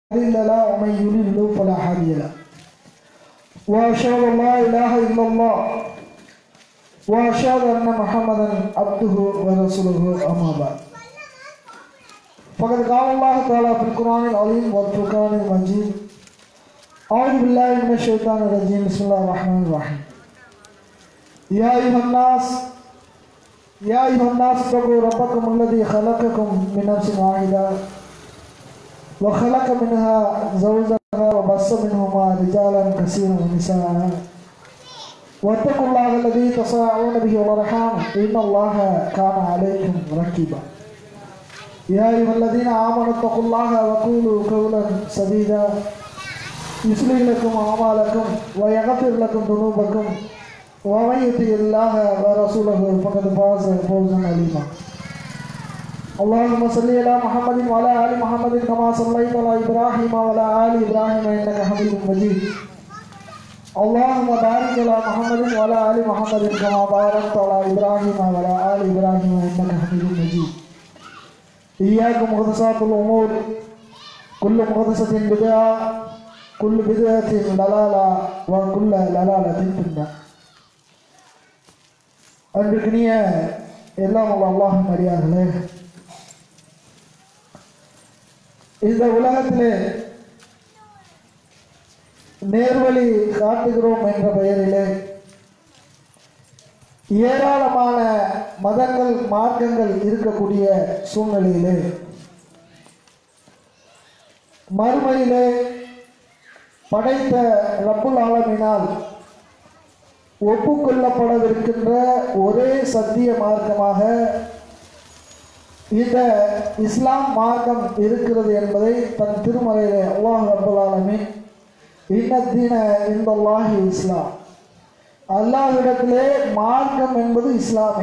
مضل له ومن يضلل فلا هادي له واشهد ان لا اله الا الله واشهد ان محمدا عبده ورسوله اما بعد فقد قال الله تعالى في القران العظيم والفرقان المجيد اعوذ بالله من الشيطان الرجيم بسم الله الرحمن الرحيم يا ايها الناس يا ايها الناس اتقوا ربكم الذي خلقكم من نفس واحده وخلق منها زوجها وبص منهما رجالا كثيرا ونساء واتقوا الله الذي تساءلون به والارحام ان الله كان عليكم رقيبا يا ايها الذين امنوا اتقوا الله وقولوا قولا سديدا يصلح لكم اعمالكم ويغفر لكم ذنوبكم ومن يطع الله ورسوله فقد فاز فوزا عليما اللهم صل على محمد وعلى ال محمد كما صليت على ابراهيم وعلى ال ابراهيم انك حميد مجيد اللهم بارك على محمد وعلى ال محمد كما باركت على ابراهيم وعلى ال ابراهيم انك حميد مجيد اياك محدثات الامور كل محدثه بدعه كل بدعه ضلاله وكل ضلاله في النار அன்பிற்கினிய எல்லாம் அல்லாஹ் மரியாதைகளே இந்த உலகத்திலே நேர்வழி காட்டுகிறோம் என்ற பெயரிலே ஏராளமான மதங்கள் மார்க்கங்கள் இருக்கக்கூடிய சூழ்நிலையிலே மறுமையிலே படைத்த ரப்புல் ஆலமினால் ஒப்புக்கொள்ளப்படவிருக்கின்ற ஒரே சத்திய மார்க்கமாக இந்த இஸ்லாம் மார்க்கம் இருக்கிறது என்பதை தன் திருமலையிலே அல்லாஹ் ரபுல் ஆலமின் இன்னத்தீன இந்தல்லாஹி இஸ்லாம் அல்லாஹ்விடத்திலே மார்க்கம் என்பது இஸ்லாமே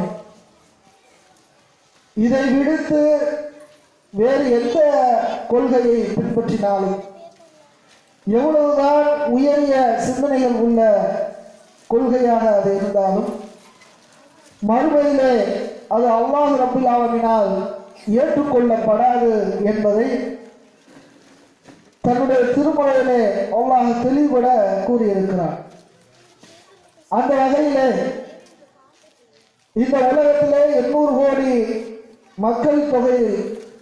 இதை விடுத்து வேறு எந்த கொள்கையை பின்பற்றினாலும் எவ்வளவுதான் உயரிய சிந்தனைகள் உள்ள கொள்கையாக அது இருந்தாலும் மறுமையிலே அது அல்லாஹ் ரபுல் ஆலமினால் ஏற்றுக்கொள்ளப்படாது என்பதை தன்னுடைய திருமலையிலே அல்லாஹ் தெளிவுபட கூறியிருக்கிறார் அந்த வகையிலே இந்த உலகத்திலே எண்ணூறு கோடி மக்கள் தொகையில்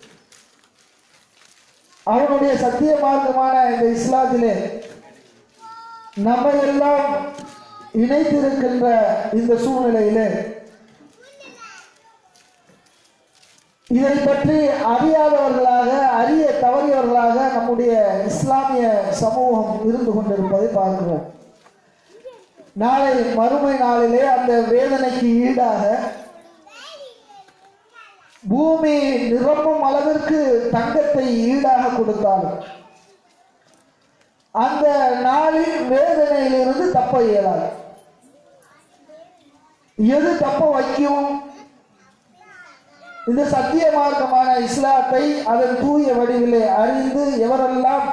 அவனுடைய சத்திய மார்க்கமான இந்த இஸ்லாத்திலே நம்ம எல்லாம் இணைத்திருக்கின்ற இந்த சூழ்நிலையிலே இதை பற்றி அறியாதவர்களாக அறிய தவறியவர்களாக நம்முடைய இஸ்லாமிய சமூகம் இருந்து கொண்டிருப்பதை பார்க்கிறோம் நாளை மறுமை நாளிலே அந்த வேதனைக்கு ஈடாக பூமி நிரம்பும் அளவிற்கு தங்கத்தை ஈடாக கொடுத்தாலும் அந்த நாளின் வேதனையிலிருந்து தப்ப இயலாது எது தப்ப வைக்கும் இந்த சத்திய மார்க்கமான இஸ்லாத்தை அதன் தூய வடிவிலே அறிந்து எவரெல்லாம்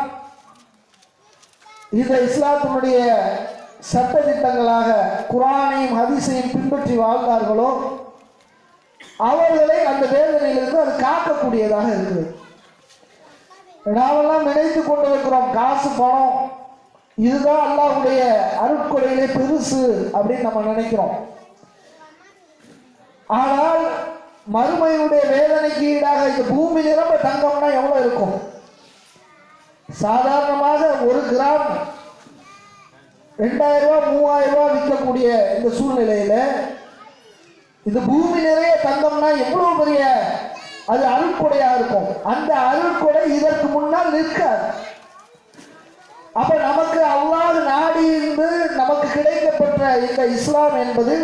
இந்த இஸ்லாத்தினுடைய சட்ட திட்டங்களாக குரானையும் ஹதீஸையும் பின்பற்றி வாழ்ந்தார்களோ அவர்களை அந்த வேதனையிலிருந்து அது காக்கக்கூடியதாக இருக்குது நாமெல்லாம் நினைத்து கொண்டிருக்கிறோம் காசு பணம் இதுதான் அல்லாஹுடைய அருட்கொடையிலே பெருசு அப்படின்னு நம்ம நினைக்கிறோம் ஆனால் மறுமையுடைய வேதனைக்கு ஈடாக இந்த பூமி நிரம்ப தங்கம்னா எவ்வளவு இருக்கும் சாதாரணமாக ஒரு கிராம் ரெண்டாயிரம் ரூபாய் மூவாயிரம் ரூபாய் விற்கக்கூடிய இந்த சூழ்நிலையில இந்த பூமி நிறைய தங்கம்னா எவ்வளவு பெரிய அது அருட்கொடையா இருக்கும் அந்த அருட்கொடை இதற்கு முன்னால் நிற்காது அப்ப நமக்கு அல்லாது நாடி இருந்து நமக்கு கிடைக்கப்பட்ட இந்த இஸ்லாம் என்பது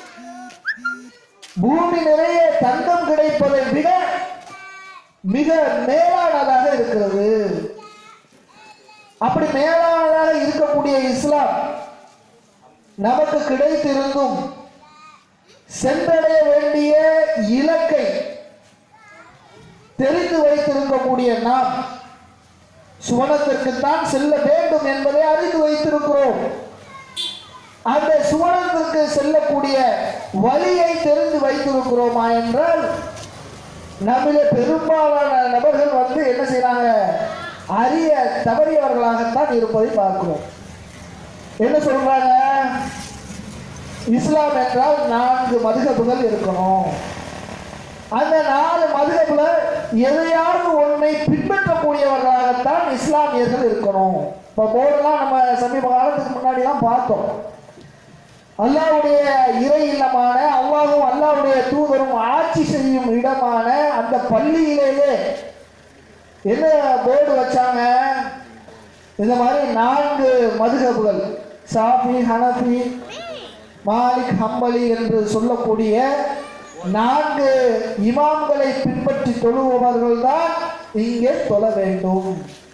பூமி நிறைய தங்கம் கிடைப்பதை விட மிக மேலானதாக இருக்கிறது அப்படி மேலானதாக இருக்கக்கூடிய இஸ்லாம் நமக்கு கிடைத்திருந்தும் சென்றடைய வேண்டிய இலக்கை தெரிந்து வைத்திருக்கக்கூடிய நாம் சுவனத்திற்குத்தான் செல்ல வேண்டும் என்பதை அறிந்து வைத்திருக்கிறோம் அந்த சுவனத்திற்கு செல்லக்கூடிய வழியை தெரிந்து வைத்திருக்கிறோமா என்றால் நம்மிலே பெரும்பாலான நபர்கள் வந்து என்ன செய்றாங்க அறிய தவறியவர்களாகத்தான் இருப்பதை பார்க்கிறோம் என்ன சொல்றாங்க இஸ்லாம் என்றால் நான்கு மதுகபுகள் இருக்கணும் அந்த நாலு மதுகபுல எதையாவது ஒன்றை பின்பற்றக்கூடியவர்களாகத்தான் இஸ்லாமியர்கள் இருக்கணும் இப்போ போர்டெல்லாம் நம்ம சமீப காலத்துக்கு முன்னாடிலாம் பார்த்தோம் அல்லாவுடைய இறை இல்லமான அல்லாஹும் அல்லாவுடைய தூதரும் ஆட்சி செய்யும் இடமான அந்த பள்ளியிலேயே என்ன போர்டு வச்சாங்க இந்த மாதிரி நான்கு மதுகபுகள் சாஃபி ஹனஃபி மாலிக் ஹம்பலி என்று சொல்லக்கூடிய நான்கு இமாம்களை பின்பற்றி தொழுபவர்கள் தான் இங்கே தொழ வேண்டும்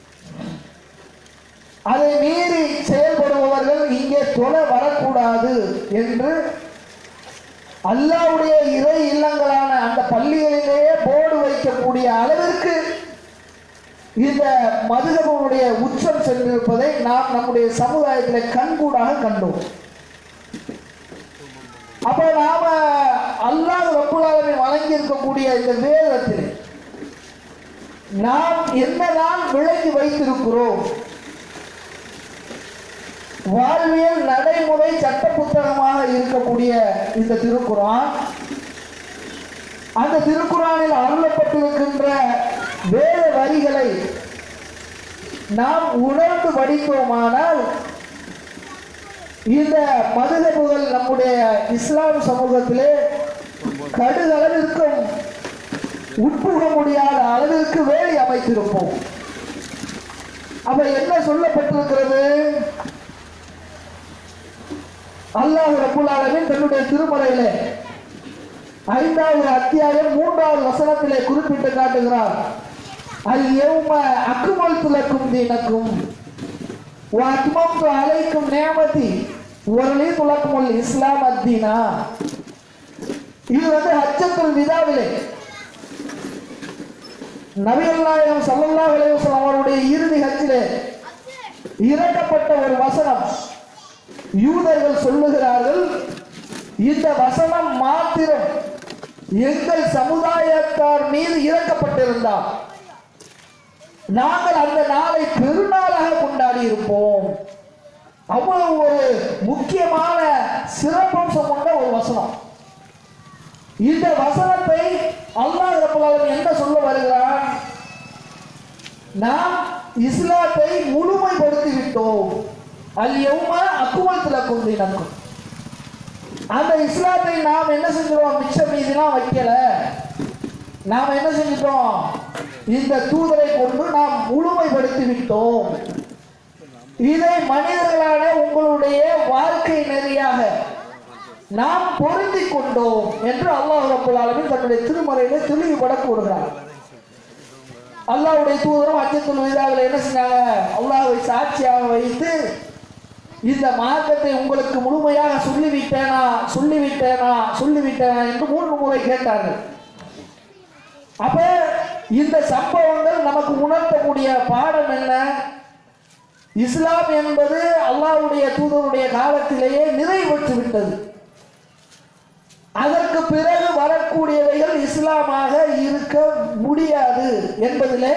அதை மீறி செயல்படுபவர்கள் இங்கே தொழ வரக்கூடாது என்று அல்லாவுடைய இறை இல்லங்களான அந்த பள்ளிகளிலேயே போர்டு வைக்கக்கூடிய அளவிற்கு இந்த மதுகபனுடைய உச்சம் சென்றிருப்பதை நாம் நம்முடைய சமுதாயத்தில் கண்கூடாக கண்டோம் அப்ப நாம அல்லாஹ் ரப்புலாலமை வழங்கி இருக்கக்கூடிய இந்த வேதத்தில் நாம் என்னதான் விளங்கி வைத்திருக்கிறோம் வாழ்வியல் நடைமுறை சட்ட புத்தகமாக இருக்கக்கூடிய இந்த திருக்குறான் அந்த திருக்குறானில் அருளப்பட்டிருக்கின்ற வேத வரிகளை நாம் உணர்ந்து படித்தோமானால் இந்த மதுகபுகள் நம்முடைய இஸ்லாம் சமூகத்திலே கடுகளவிற்கும் உட்புக முடியாத அளவிற்கு வேலி அமைத்திருப்போம் அப்ப என்ன சொல்லப்பட்டிருக்கிறது அல்லாஹ் ரப்புல் ஆலமீன் தன்னுடைய திருமறையிலே ஐந்தாவது அத்தியாயம் மூன்றாவது வசனத்திலே குறிப்பிட்டு காட்டுகிறார் அல் யௌம அக்மல்து லக்கும் தீனக்கும் வ அத்மம்து அலைக்கும் நியமதி வரலீது லக்குமுல் இஸ்லாம் அத்தீனா இது வந்து ஹஜ்ஜத்துல் விதாவிலே நபியல்லாயிரம் ஸல்லல்லாஹு அலைஹி வஸல்லம் அவருடைய இறுதி ஹஜ்ஜிலே இறக்கப்பட்ட ஒரு வசனம் யூதர்கள் சொல்லுகிறார்கள் இந்த வசனம் மாத்திரம் எங்கள் சமுதாயத்தார் மீது இறக்கப்பட்டிருந்தால் நாங்கள் அந்த நாளை பெருநாளாக கொண்டாடி இருப்போம் அவ்வளவு ஒரு முக்கியமான சிறப்பம்சம் கொண்ட ஒரு வசனம் இந்த வசனத்தை அல்லாஹ் ரப்பல் ஆலமீன் என்ன சொல்ல வருகிறான் நாம் இஸ்லாத்தை முழுமைப்படுத்தி விட்டோம் அல் யௌம அக்குவல் லக்கும் தீனக்கும் அந்த இஸ்லாத்தை நாம் என்ன செஞ்சிருவோம் மிச்ச மீதிலாம் வைக்கல நாம் என்ன செஞ்சிட்டோம் இந்த தூதரை கொண்டு நாம் முழுமைப்படுத்தி விட்டோம் இதை மனிதர்களான உங்களுடைய வாழ்க்கை நெறியாக நாம் பொருந்தி கொண்டோம் என்று அல்லாஹ் ரப்பல் ஆலமீன் தன்னுடைய திருமறையிலே தெளிவுபட கூறுகிறார் அல்லாஹ்வுடைய தூதரும் அச்சத்துல் விதாவில் என்ன செஞ்சாங்க அல்லாஹ்வை சாட்சியாக வைத்து இந்த மார்க்கத்தை உங்களுக்கு முழுமையாக சொல்லிவிட்டேனா சொல்லிவிட்டேனா சொல்லிவிட்டேனா என்று மூன்று முறை கேட்டார்கள் அப்ப இந்த சம்பவங்கள் நமக்கு உணர்த்தக்கூடிய பாடம் என்ன இஸ்லாம் என்பது அல்லாஹ்வுடைய தூதருடைய காலத்திலேயே நிறைவேற்றி விட்டது அதற்கு பிறகு வரக்கூடியவைகள் இஸ்லாமாக இருக்க முடியாது என்பதிலே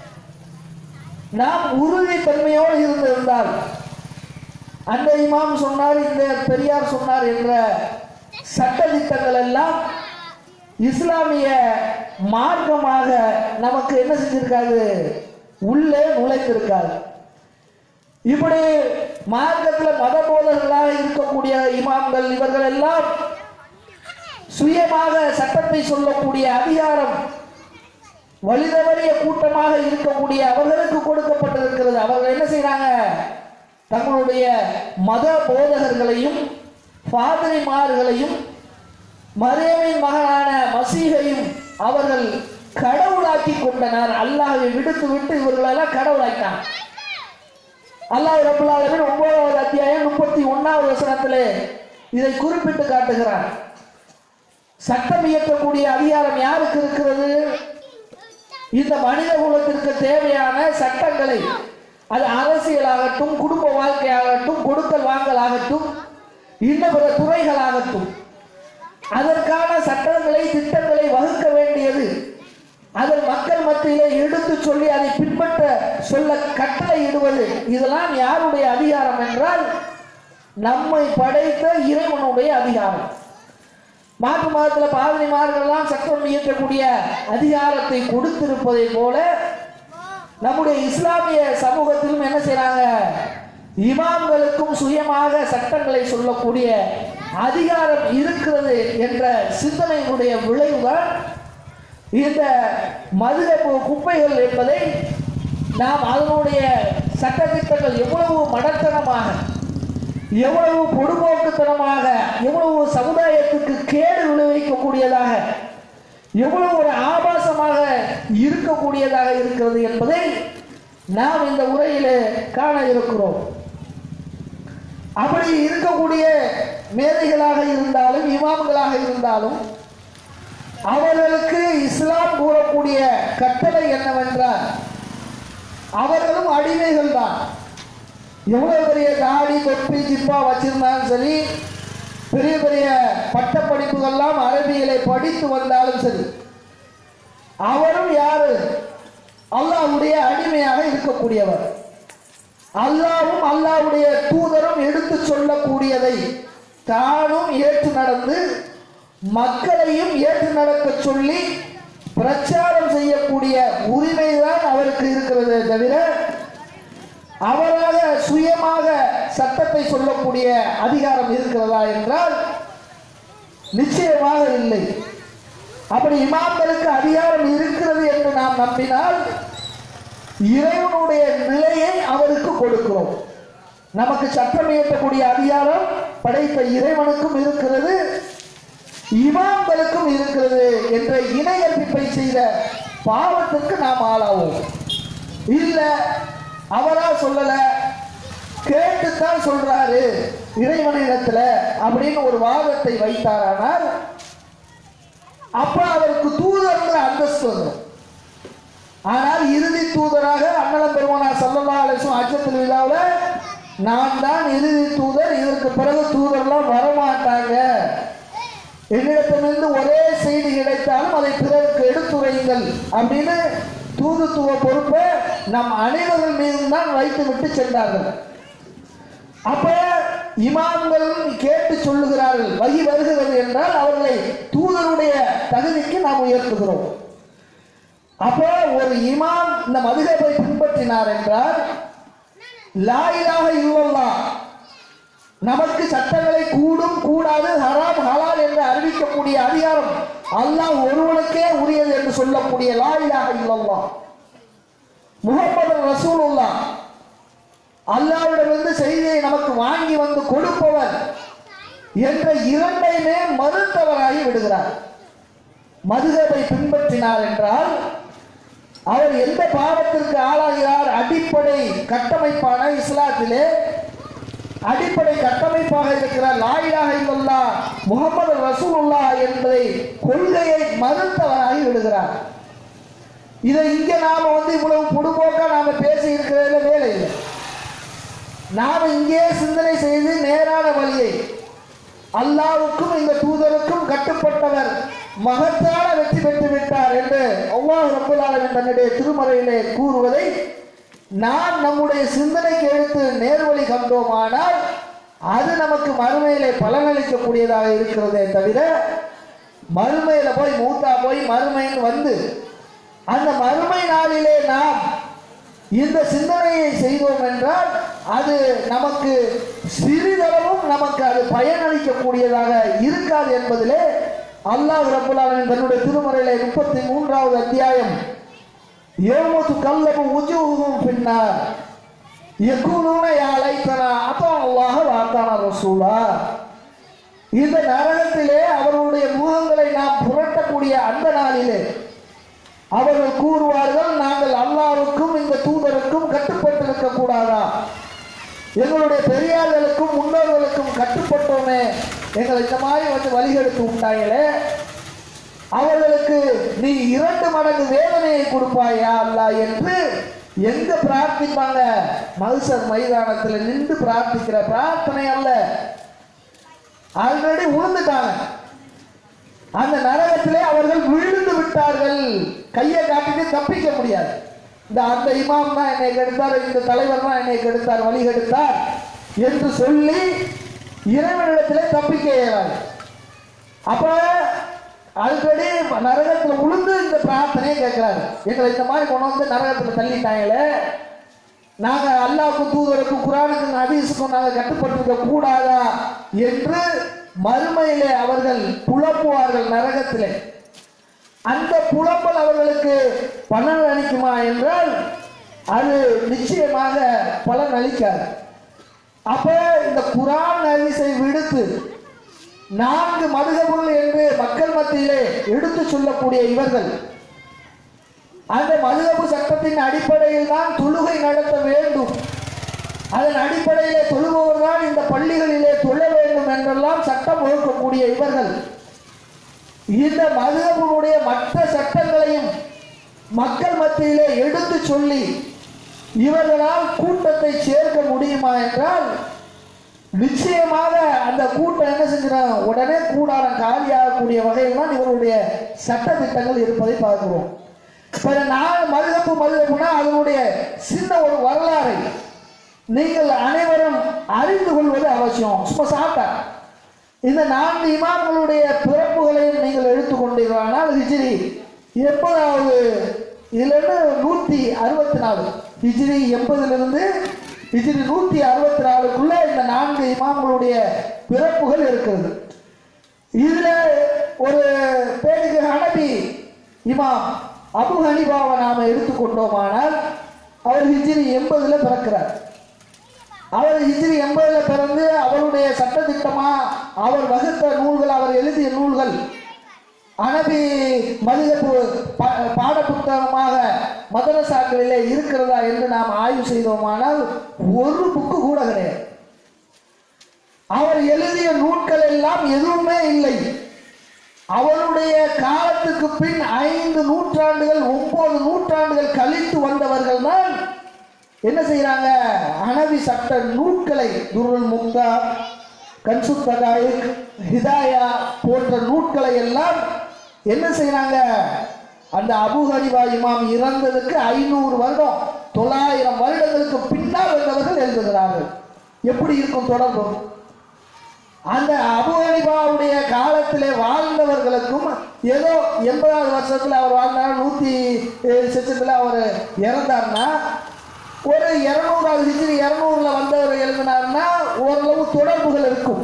நாம் உறுதித்தன்மையோடு இருந்திருந்தால் அந்த இமாம் சொன்னார் இந்த பெரியார் சொன்னார் என்ற சட்டதிட்டங்கள் எல்லாம் இஸ்லாமிய மார்க்கமாக நமக்கு என்ன செஞ்சிருக்காது உள்ளே நுழைந்திருக்காது இப்படி மார்க்கத்தில் மத போதர்களாக இருக்கக்கூடிய இமாம்கள் இவர்கள் எல்லாம் சுயமாக சட்டத்தை சொல்லக்கூடிய அதிகாரம் வழிதவறிய கூட்டமாக இருக்கக்கூடிய அவர்களுக்கு கொடுக்கப்பட்டிருக்கிறது அவர்கள் என்ன செய்றாங்க தங்களுடைய மத போதகர்களையும் பாதிரிமார்களையும் மரியமின் மகனான மசீகையும் அவர்கள் கடவுளாக்கி கொண்டனர் அல்லாஹ்வை விடுத்து விட்டு இவர்களெல்லாம் கடவுளாக்கினாங்க அல்லாஹ் ரபுல் ஆலமீன் ஒன்பதாவது அத்தியாயம் முப்பத்தி ஒன்னாவது வசனத்திலே இதை குறிப்பிட்டு காட்டுகிறார் சட்டம் இயற்றக்கூடிய அதிகாரம் யாருக்கு இருக்கிறது இந்த மனித குலத்திற்கு தேவையான சட்டங்களை அது அரசியலாகட்டும் குடும்ப வாழ்க்கையாகட்டும் கொடுக்கல் வாங்கல் ஆகட்டும் இன்ன பிற துறைகளாகட்டும் அதற்கான சட்டங்களை திட்டங்களை வகுக்க வேண்டியது அதை மக்கள் மத்தியிலே எடுத்து சொல்லி அதை பின்பற்ற சொல்ல கட்டளை இடுவது இதெல்லாம் யாருடைய அதிகாரம் என்றால் நம்மை படைத்த இறைவனுடைய அதிகாரம் மாற்று மதத்தில் பாதிரிமார்கள்லாம் சட்டம் இயற்றக்கூடிய அதிகாரத்தை கொடுத்திருப்பதை போல நம்முடைய இஸ்லாமிய சமூகத்திலும் என்ன செய்றாங்க இமாம்களுக்கும் சுயமாக சட்டங்களை சொல்லக்கூடிய அதிகாரம் இருக்கிறது என்ற சிந்தனையினுடைய விளைவுதான் இந்த மதுரப்பு குப்பைகள் என்பதை நாம் அதனுடைய சட்டத்திட்டங்கள் எவ்வளவு மடத்தனமாக எவ்வளவு பொடுபோக்குத்தனமாக எவ்வளவு சமுதாயத்துக்கு கேடு விளைவிக்கக்கூடியதாக எவ்வளவு ஒரு ஆபாசமாக இருக்கக்கூடியதாக இருக்கிறது என்பதை நாம் இந்த உரையிலே காண இருக்கிறோம் அப்படி இருக்கக்கூடிய மேதைகளாக இருந்தாலும் இமாம்களாக இருந்தாலும் அவர்களுக்கு இஸ்லாம் கூறக்கூடிய கட்டளை என்னவென்றால் அவர்களும் அடிமைகள் தான் எவ்வளவு பெரிய தாடி தொப்பி ஜிப்பா வச்சிருந்தாலும் சரி பெரிய பெரிய பட்ட படிப்புகள்லாம் அரபியலை படித்து வந்தாலும் சரி அவரும் யாரு அல்லாஹ்வுடைய அடிமையாக இருக்கக்கூடியவர் அல்லாவும் அல்லாஹ்வுடைய தூதரும் எடுத்து சொல்லக்கூடியதை தானும் ஏற்று நடந்து மக்களையும் ஏற்று நடக்க சொல்லி பிரச்சாரம் செய்யக்கூடிய உரிமைதான் அவருக்கு இருக்கிறதே தவிர அவராக சுயமாக சட்டத்தை சொல்லக்கூடிய அதிகாரம் இருக்கிறதா என்றால் நிச்சயமாக இல்லை அப்படி இமாம்களுக்கு அதிகாரம் இருக்கிறது என்று நாம் நம்பினால் இறைவனுடைய நிலையை அவருக்கு கொடுக்கிறோம் நமக்கு சட்டம் இயற்றக்கூடிய அதிகாரம் படைத்த இறைவனுக்கும் இருக்கிறது இமாம்களுக்கும் இருக்கிறது என்ற இணையற்பிப்பை செய்த பாவத்துக்கு நாம் ஆளாவோம் இல்ல அவரா சொல்லல கேட்டுத்தான் சொல்றாரு இறைவனிடத்துல அப்படின்னு ஒரு வாதத்தை வைத்தாரானால் அப்ப அவருக்கு தூதர்ங்கிற அந்தஸ்து வந்துடும் ஆனால் இறுதி தூதராக அண்ணலம் பெருமானார் சல்லல்லா அலிஸ்லாம் அச்சத்தில் விழாவில் நான் தான் இறுதி தூதர் இதற்கு பிறகு தூதர்லாம் வரமாட்டாங்க என்னிடத்திலிருந்து ஒரே செய்தி கிடைத்தாலும் அதை பிறருக்கு எடுத்துரையுங்கள் அப்படின்னு தூதுத்துவ பொறுப்பை நம் அனைவர்கள் மீதும் தான் வைத்து விட்டு சென்றார்கள் அப்ப இமாம்கள் கேட்டு சொல்லுகிறார்கள் வகி வருகிறது என்றால் அவர்களை தூதருடைய தகுதிக்கு நாம் உயர்த்துகிறோம் அப்போ ஒரு இமாம் இந்த மதுகபை பின்பற்றினார் என்றால் லாயிலாக இல்லல்லா நமக்கு சட்டங்களை கூடும் கூடாது ஹராம் ஹலால் என்று அறிவிக்கக்கூடிய அதிகாரம் அல்லாஹ் ஒருவனுக்கே உரியது என்று சொல்லக்கூடிய லாயிலாக இல்லல்லா முகமது ரசூலுல்லா அல்லாவிடமிருந்து செய்தியை நமக்கு வாங்கி வந்து கொடுப்பவர் என்ற இரண்டையுமே மறுத்தவராகி விடுகிறார் மதுகபை பின்பற்றினார் என்றால் அவர் எந்த பாவத்திற்கு ஆளாகிறார் அடிப்படை கட்டமைப்பான இஸ்லாத்திலே அடிப்படை கட்டமைப்பாக இருக்கிற லாயிலாக இல்லல்லா முகமது ரசூலுல்லா என்பதை கொள்கையை மறுத்தவராகி விடுகிறார் இதை இங்க நாம வந்து இவ்வளவு பொடுபோக்கா நாம பேசி இருக்கிறதுல வேலை இல்லை நாம் இங்கே சிந்தனை செய்து நேரான வழியை அல்லாவுக்கும் இந்த தூதருக்கும் கட்டுப்பட்டவர் மகத்தான வெற்றி பெற்று விட்டார் என்று அல்லாஹ் ரப்பல் ஆலமீன் தன்னுடைய திருமறையிலே கூறுவதை நாம் நம்முடைய சிந்தனைக்கு எடுத்து நேர்வழி கண்டோமானால் அது நமக்கு மறுமையிலே பலனளிக்கக்கூடியதாக இருக்கிறதே தவிர மறுமையில போய் மூத்தா போய் மறுமைன்னு வந்து அந்த மறுமை நாளிலே நாம் இந்த சிந்தனையை செய்தோம் என்றால் அது நமக்கு சிறிதளவும் நமக்கு அது பயனளிக்கக்கூடியதாக இருக்காது என்பதிலே அல்லாஹ் ரப்பல் ஆலமீன் தன்னுடைய திருமறையிலே முப்பத்தி மூன்றாவது அத்தியாயம் யௌமத்து கல்லபு உஜூஹும் பின்னார் யக்கூலூன யா லைத்தனா அப்பா அல்லாஹ் வாத்தான ரசூலா இந்த நரகத்திலே அவர்களுடைய முகங்களை நாம் புரட்டக்கூடிய அந்த நாளிலே அவர்கள் கூறுவார்கள் நாங்கள் அல்லாவுக்கும் இந்த தூதருக்கும் கட்டுப்பட்டிருக்க கூடாதா எங்களுடைய பெரியார்களுக்கும் முன்னோர்களுக்கும் கட்டுப்பட்டோமே எங்களை இந்த மாதிரி வந்து வழிகெடுத்து உண்டாங்களே அவர்களுக்கு நீ இரண்டு மடங்கு வேதனையை கொடுப்பாயா அல்லா என்று எங்க பிரார்த்திப்பாங்க மல்சர் மைதானத்தில் நின்று பிரார்த்திக்கிற பிரார்த்தனை அல்ல ஆல்ரெடி உழுந்துட்டாங்க அந்த நரகத்திலே அவர்கள் விழுந்து விட்டார்கள் கையை காட்டிட்டு தப்பிக்க முடியாது இந்த அந்த இமாம் தான் என்னை கெடுத்தார் இந்த தலைவர் தான் என்னை கெடுத்தார் வழி கெடுத்தார் என்று சொல்லி இறைவனிடத்திலே தப்பிக்க இயலாது அப்ப ஆல்ரெடி நரகத்துல உளுந்து இந்த பிரார்த்தனையை கேட்கிறாரு எங்களை இந்த மாதிரி கொண்டு வந்து நரகத்துல தள்ளிட்டாங்களே நாங்க அல்லாவுக்கும் தூதருக்கும் குரானுக்கும் ஹதீஸுக்கும் நாங்க கட்டுப்பட்டிருக்க கூடாதா என்று மறுமையிலே அவர்கள் புலம்புவார்கள் நரகத்திலே அந்த புலம்பல் அவர்களுக்கு பலன் அளிக்குமா என்றால் அது நிச்சயமாக பலன் அளிக்காது அப்ப இந்த குரான் ஹதீஸை விடுத்து நான்கு மதுகபுகள் என்று மக்கள் மத்தியிலே எடுத்து சொல்லக்கூடிய இவர்கள் அந்த மதுகபு சட்டத்தின் அடிப்படையில் தான் தொழுகை நடத்த வேண்டும் அதன் அடிப்படையிலே தொழுபவர் தான் இந்த பள்ளிகளிலே தொழ வேண்டும் என்றெல்லாம் சட்டம் வகுக்கக்கூடிய இவர்கள் இந்த மதுகபுடைய மற்ற சட்டங்களையும் மக்கள் மத்தியிலே எடுத்து சொல்லி இவர்களால் கூட்டத்தை சேர்க்க முடியுமா என்றால் நிச்சயமாக அந்த கூட்டம் என்ன செஞ்சிடும் உடனே கூடாரம் காலியாகக்கூடிய வகையில் தான் இவருடைய சட்ட திட்டங்கள் இருப்பதை பார்க்கிறோம் இப்ப நான் மதுகப்பு மதுகப்புனா அதனுடைய சின்ன ஒரு வரலாறை நீங்கள் அனைவரும் அறிந்து கொள்வது அவசியம் சும்மா சாப்பிட்டா இந்த நான்கு இமாம்களுடைய பிறப்புகளையும் நீங்கள் எடுத்துக்கொண்டீர்களானால் ஹிஜ்ரி எண்பதாவது இதிலிருந்து நூற்றி அறுபத்தி நாலு ஹிஜ்ரி எண்பதிலிருந்து ஹிஜ்ரி நூற்றி அறுபத்தி நாலுக்குள்ள இந்த நான்கு இமாம்களுடைய பிறப்புகள் இருக்கிறது இதுல ஒரு பேருக்கு ஹனபி இமாம் அபு ஹனிபாவை நாம எடுத்துக்கொண்டோமானால் அவர் ஹிஜ்ரி எண்பதுல பிறக்கிறார் அவர் ஹிஜ்ரி எண்பதுல பிறந்து அவருடைய சட்டத்திட்டமா அவர் வகுத்த நூல்கள் அவர் எழுதிய நூல்கள் அனபி மதுகப்பு பா- பாடப்புத்தகமாக மதரசாக்களிலே இருக்கிறதா என்று நாம் ஆய்வு செய்தோமானால் ஒரு புக்கு கூட கிடையாது அவர் எழுதிய நூல்கள் எல்லாம் எதுவுமே இல்லை அவருடைய காலத்துக்கு பின் ஐந்து நூற்றாண்டுகள் ஒன்பது நூற்றாண்டுகள் கழித்து வந்தவர்கள் தான் என்ன செய்யறாங்க அனவி சட்ட நூட்களை துருள் முக்தா கன்சுத்தகாயிக் ஹிதாயா போன்ற நூட்களை எல்லாம் என்ன செய்யறாங்க அந்த அபு ஹனிபா இமாம் இறந்ததுக்கு ஐநூறு வருடம் தொள்ளாயிரம் வருடங்களுக்கு பின்னால் வந்தவர்கள் எழுதுகிறார்கள் எப்படி இருக்கும் தொடர்பு அந்த அபு ஹனிபாவுடைய காலத்திலே வாழ்ந்தவர்களுக்கும் ஏதோ எண்பதாவது வருஷத்துல அவர் வாழ்ந்தார் நூத்தி சிச்சத்துல அவர் இறந்தார்னா ஒரு இருநூறாவது ஹிஜ்ரி இருநூறுல வந்தவர் எழுதினார்னா ஓரளவு தொடர்புகள் இருக்கும்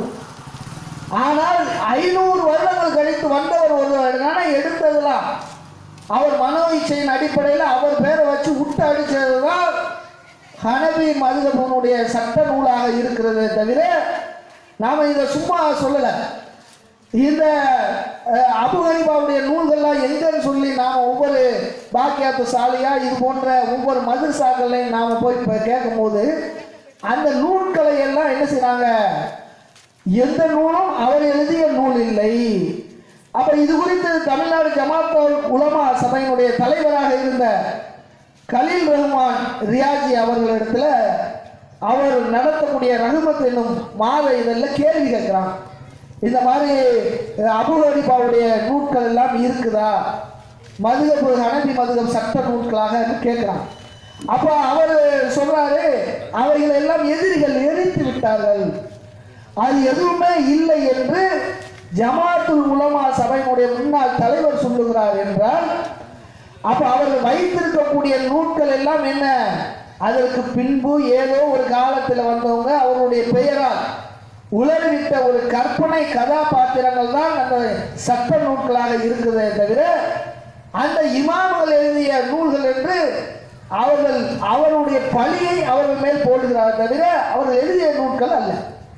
ஆனால் ஐநூறு வருடங்கள் கழித்து வந்தவர் ஒருவர் எடுத்ததெல்லாம் அவர் மனோ இச்சையின் அடிப்படையில் அவர் பேரை வச்சு விட்டு அடிச்சதுதான் ஹனபி மதுகபனுடைய சட்ட நூலாக இருக்கிறதே தவிர நாம இதை சும்மா சொல்லலை இந்த அஹ், அபு ஹனிபாவுடைய நூல்கள்லாம் எங்கன்னு சொல்லி நாம் ஒவ்வொரு பாக்கியாத்து சாலியா இது போன்ற ஒவ்வொரு மதுரசாக்கள்லையும் நாம் போய் இப்போ கேட்கும்போது அந்த நூல்களை எல்லாம் என்ன செய்றாங்க எந்த நூலும் அவர் எழுதிய நூல் இல்லை அப்ப இது குறித்து தமிழ்நாடு ஜமாத் உலமா சபையினுடைய தலைவராக இருந்த கலீல் ரஹ்மான் ரியாஜி அவர்களிடத்துல அவர் நடத்தக்கூடிய ரகுமத் என்னும் மாத இதழில் கேள்வி கேட்கிறான் இந்த மாதிரி அஹ், அபு ஹனிஃபாவுடைய நூட்கள் எல்லாம் இருக்குதா மதுகப் ஹனபி மதுகப் சட்ட நூட்களாக கேட்கிறான் அப்போ அவர் சொல்றாரு அவைகள் எல்லாம் எதிரிகள் எரித்து விட்டார்கள் அது எதுவுமே இல்லை என்று ஜமாத்துல் உலமா சபையினுடைய முன்னாள் தலைவர் சொல்லுகிறார் என்றால் அப்ப அவர்கள் வைத்திருக்கக்கூடிய நூட்கள் எல்லாம் என்ன அதற்கு பின்பு ஏதோ ஒரு காலத்தில் வந்தவங்க அவருடைய பெயரால் உலர்விட்ட ஒரு கற்பனை கதாபாத்திரங்கள் தான் அந்த சட்ட நூல்களாக இருக்குதே தவிர அந்த இமாம்கள் எழுதிய நூல்கள் என்று அவர்கள் அவருடைய பழியை அவர்கள் மேல் போடுகிறார் தவிர அவர்கள் எழுதிய நூல்கள் அல்ல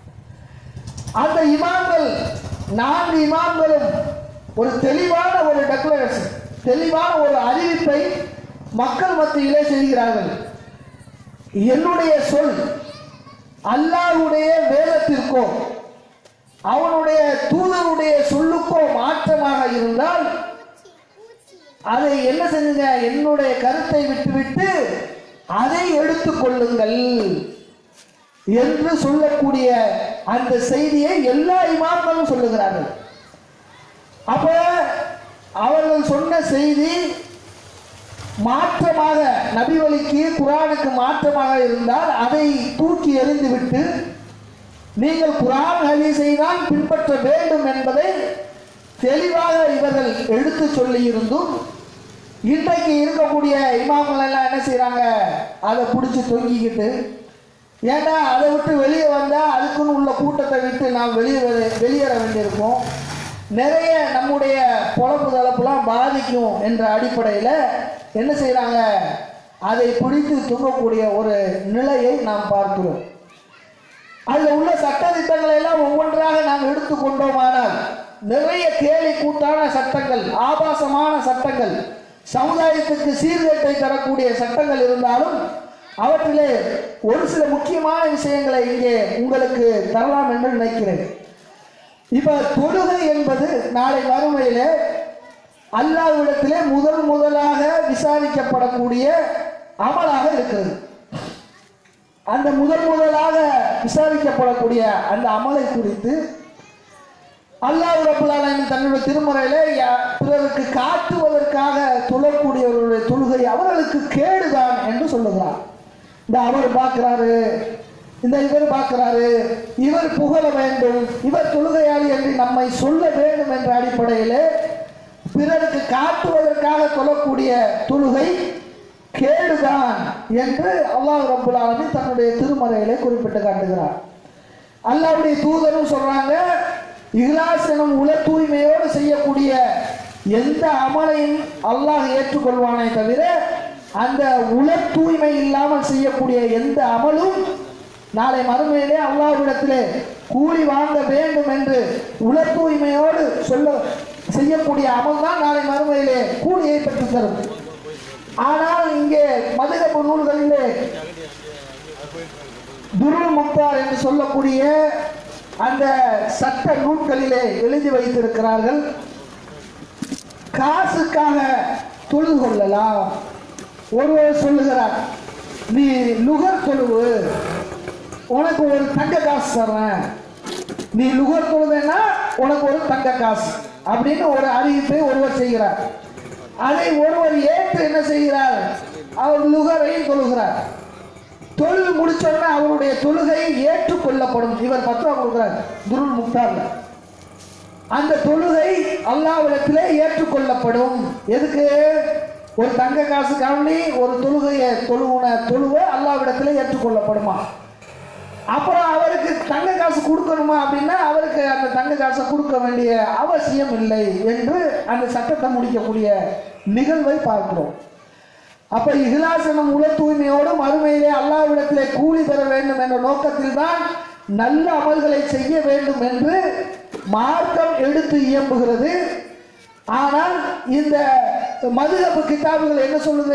அந்த இமாம்கள் நான்கு இமாம்களும் ஒரு தெளிவான ஒரு டெக்ளரேஷன் தெளிவான ஒரு அறிவிப்பை மக்கள் மத்தியிலே செய்கிறார்கள் என்னுடைய சொல் அல்லாஹ்வுடைய வேதத்திற்கோ அவனுடைய தூதருடைய சொல்லுக்கோ மாற்றமாக இருந்தால் அதை என்ன செஞ்சுங்க என்னுடைய கருத்தை விட்டுவிட்டு அதை எடுத்துக்கொள்ளுங்கள் என்று சொல்லக்கூடிய அந்த செய்தியை எல்லா இமாம்களும் சொல்லுகிறார்கள் அப்ப அவர்கள் சொன்ன செய்தி மாற்றமாக நபி வழிக்கு குரானுக்கு மாற்றமாக இருந்தால் அதை தூக்கி எறிந்துவிட்டு நீங்கள் குரான் ஹதீஸை தான் பின்பற்ற வேண்டும் என்பதை தெளிவாக இவர்கள் எடுத்து சொல்லியிருந்தும் இன்றைக்கு இருக்கக்கூடிய இமாம்கள் எல்லாம் என்ன செய்றாங்க அதை பிடிச்சி தொங்கிக்கிட்டு ஏன்னா அதை விட்டு வெளியே வந்தால் அதுக்குன்னு உள்ள கூட்டத்தை விட்டு நாம் வெளியே வர- வெளியேற வேண்டியிருக்கும் நிறைய நம்முடைய பொழப்பு தளப்புலாம் பாதிக்கும் என்ற அடிப்படையில் என்ன செய்கிறாங்க அதை பிடித்து தூங்கக்கூடிய ஒரு நிலையை நாம் பார்க்கிறோம் அதில் உள்ள சட்ட திட்டங்களை எல்லாம் ஒவ்வொன்றாக நாம் எடுத்துக்கொண்டோமானால் நிறைய கேலி கூட்டான சட்டங்கள் ஆபாசமான சட்டங்கள் சமுதாயத்துக்கு சீர்கேட்டை தரக்கூடிய சட்டங்கள் இருந்தாலும் அவற்றிலே ஒரு சில முக்கியமான விஷயங்களை இங்கே உங்களுக்கு தரலாம் என்று நினைக்கிறேன் இப்ப தொழுகை என்பது நாளை மறுமையிலே அல்லாஹ்விடத்திலே முதல் முதலாக விசாரிக்கப்படக்கூடிய அமலாக இருக்கிறது அந்த முதல் முதலாக விசாரிக்கப்படக்கூடிய அந்த அமலை குறித்து அல்லாஹ் ரபுல் ஆலமீன் தன்னுடைய திருமறையில யா- பிறருக்கு காட்டுவதற்காக தொழக்கூடியவர்களுடைய தொழுகை அவர்களுக்கு கேடுதான் என்று சொல்லுகிறார் இந்த அவர் பார்க்கிறாரு இந்த இவர் பார்க்கிறாரு இவர் புகழ வேண்டும் இவர் தொழுகையாளி என்று நம்மை சொல்ல வேண்டும் என்ற அடிப்படையிலே பிறருக்கு காட்டுவதற்காக தொழக்கூடிய தொழுகை கேடுதான் என்று அல்லாஹ் ரபுல் ஆலமீன் தன்னுடைய திருமறையிலே குறிப்பிட்டு காட்டுகிறார் அல்லாஹ்வுடைய தூதரும் சொல்றாங்க இஹ்லாஸ் எனும் உல தூய்மையோடு செய்யக்கூடிய எந்த அமலையும் அல்லாஹ் ஏற்றுக்கொள்வானே தவிர அந்த உல தூய்மை இல்லாமல் செய்யக்கூடிய எந்த அமலும் நாளை மறுமையிலே அல்லாஹ்விடத்திலே கூலி வாங்க வேண்டும் என்று உல தூய்மையோடு சொல்ல செய்யக்கூடிய அமல் தான் நாளை மறுமையிலே கூலியை பெற்றுத் தரும் ஆனால் இங்கே மதுகப்பு நூல்களிலே துருள் முக்தார் என்று சொல்லக்கூடிய அந்த சட்ட நூல்களிலே எழுதி வைத்திருக்கிறார்கள் காசுக்காக தொழுது கொள்ளலாம் ஒருவர் சொல்லுகிறார் நீ லுகர் தொழுவு உனக்கு ஒரு தங்க காசு தர்றேன் நீ லுகர் தொழுவேன்னா உனக்கு ஒரு தங்க காசு அப்படின்னு ஒரு அறிவிப்பை ஒருவர் செய்கிறார் அதை ஒருவர் ஏற்று என்ன செய்கிறார் அவர் லுகரையும் தொழுகிறார் தொழுது முடிச்சோடனே அவருடைய தொழுகை ஏற்றுக்கொள்ளப்படும் இவர் பத்ரா கொடுக்கிறார் துருள் முக்தார்ல அந்த தொழுகை அல்லாவிடத்திலே ஏற்றுக்கொள்ளப்படும் எதுக்கு ஒரு தங்க காசுக்காண்டி ஒரு தொழுகையை தொழுவுன தொழுவ அல்லாவிடத்திலே ஏற்றுக்கொள்ளப்படுமா அப்புறம் அவருக்கு தங்க காசு கொடுக்கணுமா அப்படின்னா அவருக்கு அந்த தங்க காசை கொடுக்க வேண்டிய அவசியம் இல்லை என்று அந்த சட்டத்தை முடிக்கக்கூடிய நிகழ்வை பார்க்கிறோம் அப்ப இஹ்லாஸ் எனும் உல தூய்மையோடு மறுமையிலே அல்லாஹ்விடத்திலே கூலி பெற வேண்டும் என்ற நோக்கத்தில் தான் நல்ல அமல்களை செய்ய வேண்டும் என்று மார்க்கம் எடுத்து இயம்புகிறது ஆனால் இந்த மதுகப்பு கிதாபுகள் என்ன சொல்லுது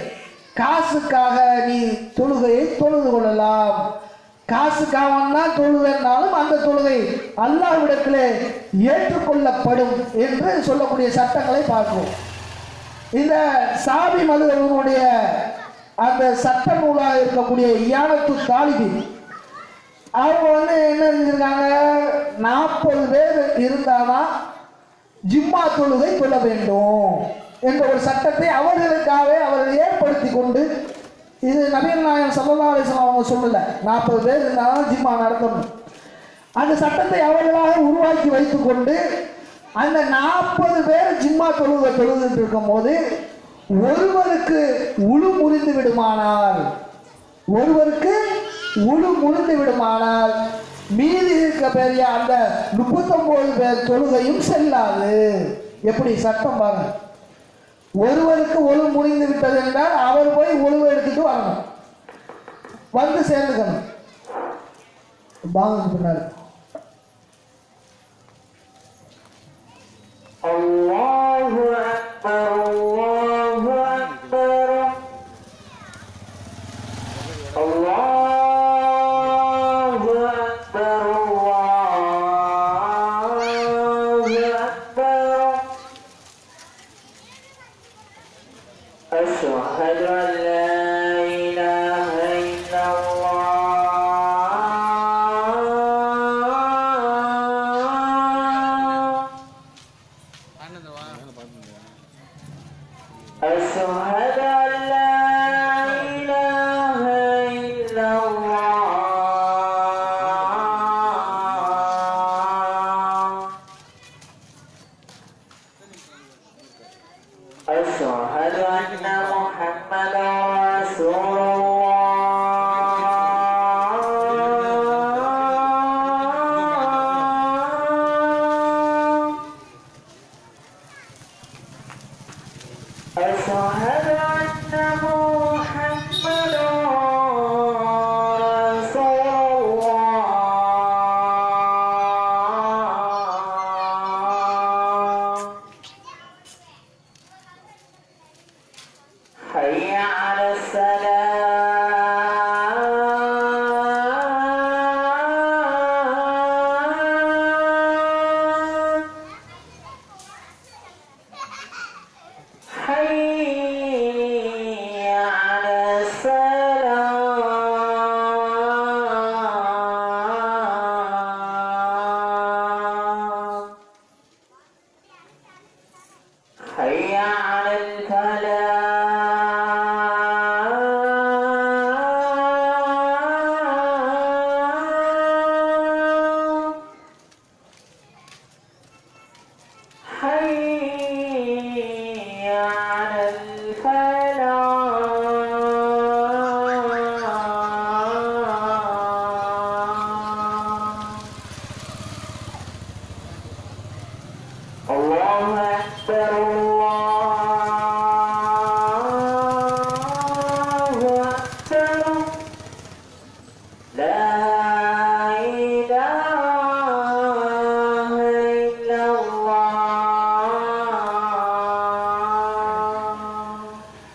காசுக்காக நீ தொழுகையை தொழுது கொள்ளலாம் காசுக்காகனா தொழுவேன்னாலும் அந்த தொழுகை அல்லாஹ்விடத்திலே ஏற்றுக்கொள்ளப்படும் என்று சொல்லக்கூடிய சட்டங்களை பார்க்கிறோம் இந்த சாபி மதுவனுடைய அந்த சட்ட நூலாக இருக்கக்கூடிய இயானத்து தாலிபி அவங்க வந்து என்ன செஞ்சிருக்காங்க நாற்பது பேர் இருந்தாதான் ஜிம்மா தொழுகை கொள்ள வேண்டும் என்ற ஒரு சட்டத்தை அவர்களுக்காகவே அவர்கள் ஏற்படுத்தி கொண்டு இது நபீர் நாயகம் சல்லா அலிஸ்லாம் அவங்க சொல்லல நாற்பது பேர் இருந்தாலும் ஜிம்மா நடத்தணும் அந்த சட்டத்தை அவர்களாக உருவாக்கி வைத்துக்கொண்டு அந்த நாற்பது பேர் ஜிம்மா தொழுகை தொழுதுட்டு இருக்கும் போது ஒருவருக்கு உழு முறிந்து விடுமானால் ஒருவருக்கு உழு முறிந்து விடுமானால் மீதி இருக்க பெரிய அந்த முப்பத்தொன்பது பேர் தொழுகையும் செல்லாது எப்படி சட்டம் பாருங்க ஒருவருக்கு ஒழு முறிந்து விட்டது என்றால் அவர் போய் ஒழுவு எடுத்துட்டு வரணும் வந்து சேர்ந்துக்கணும் பாங்க பின்னாடி الله أكبر الله أكبر الله أكبر الله أكبر أشهد أن لا إله إلا الله الله أشهد أن محمدا رسول الله أشهد أن محمدا رسول الله حي على السلام حي على السلام حي على الفلاح حي على الفلاح الله أكبر الله أكبر لا إله إلا الله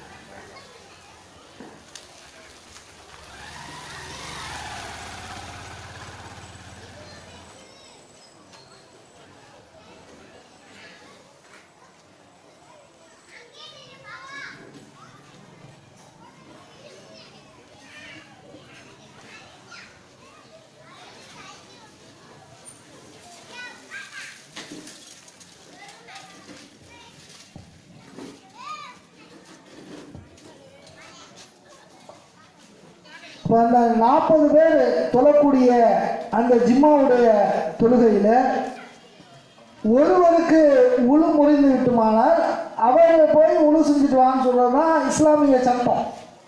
இப்போ அந்த நாற்பது பேர் தொழக்கூடிய அந்த ஜிம்மாவுடைய தொழுகையில ஒருவருக்கு உழு முறிந்து விட்டுமானால் அவர் போய் உழு செஞ்சுட்டு வான்னு சொல்றது தான் இஸ்லாமிய சட்டம்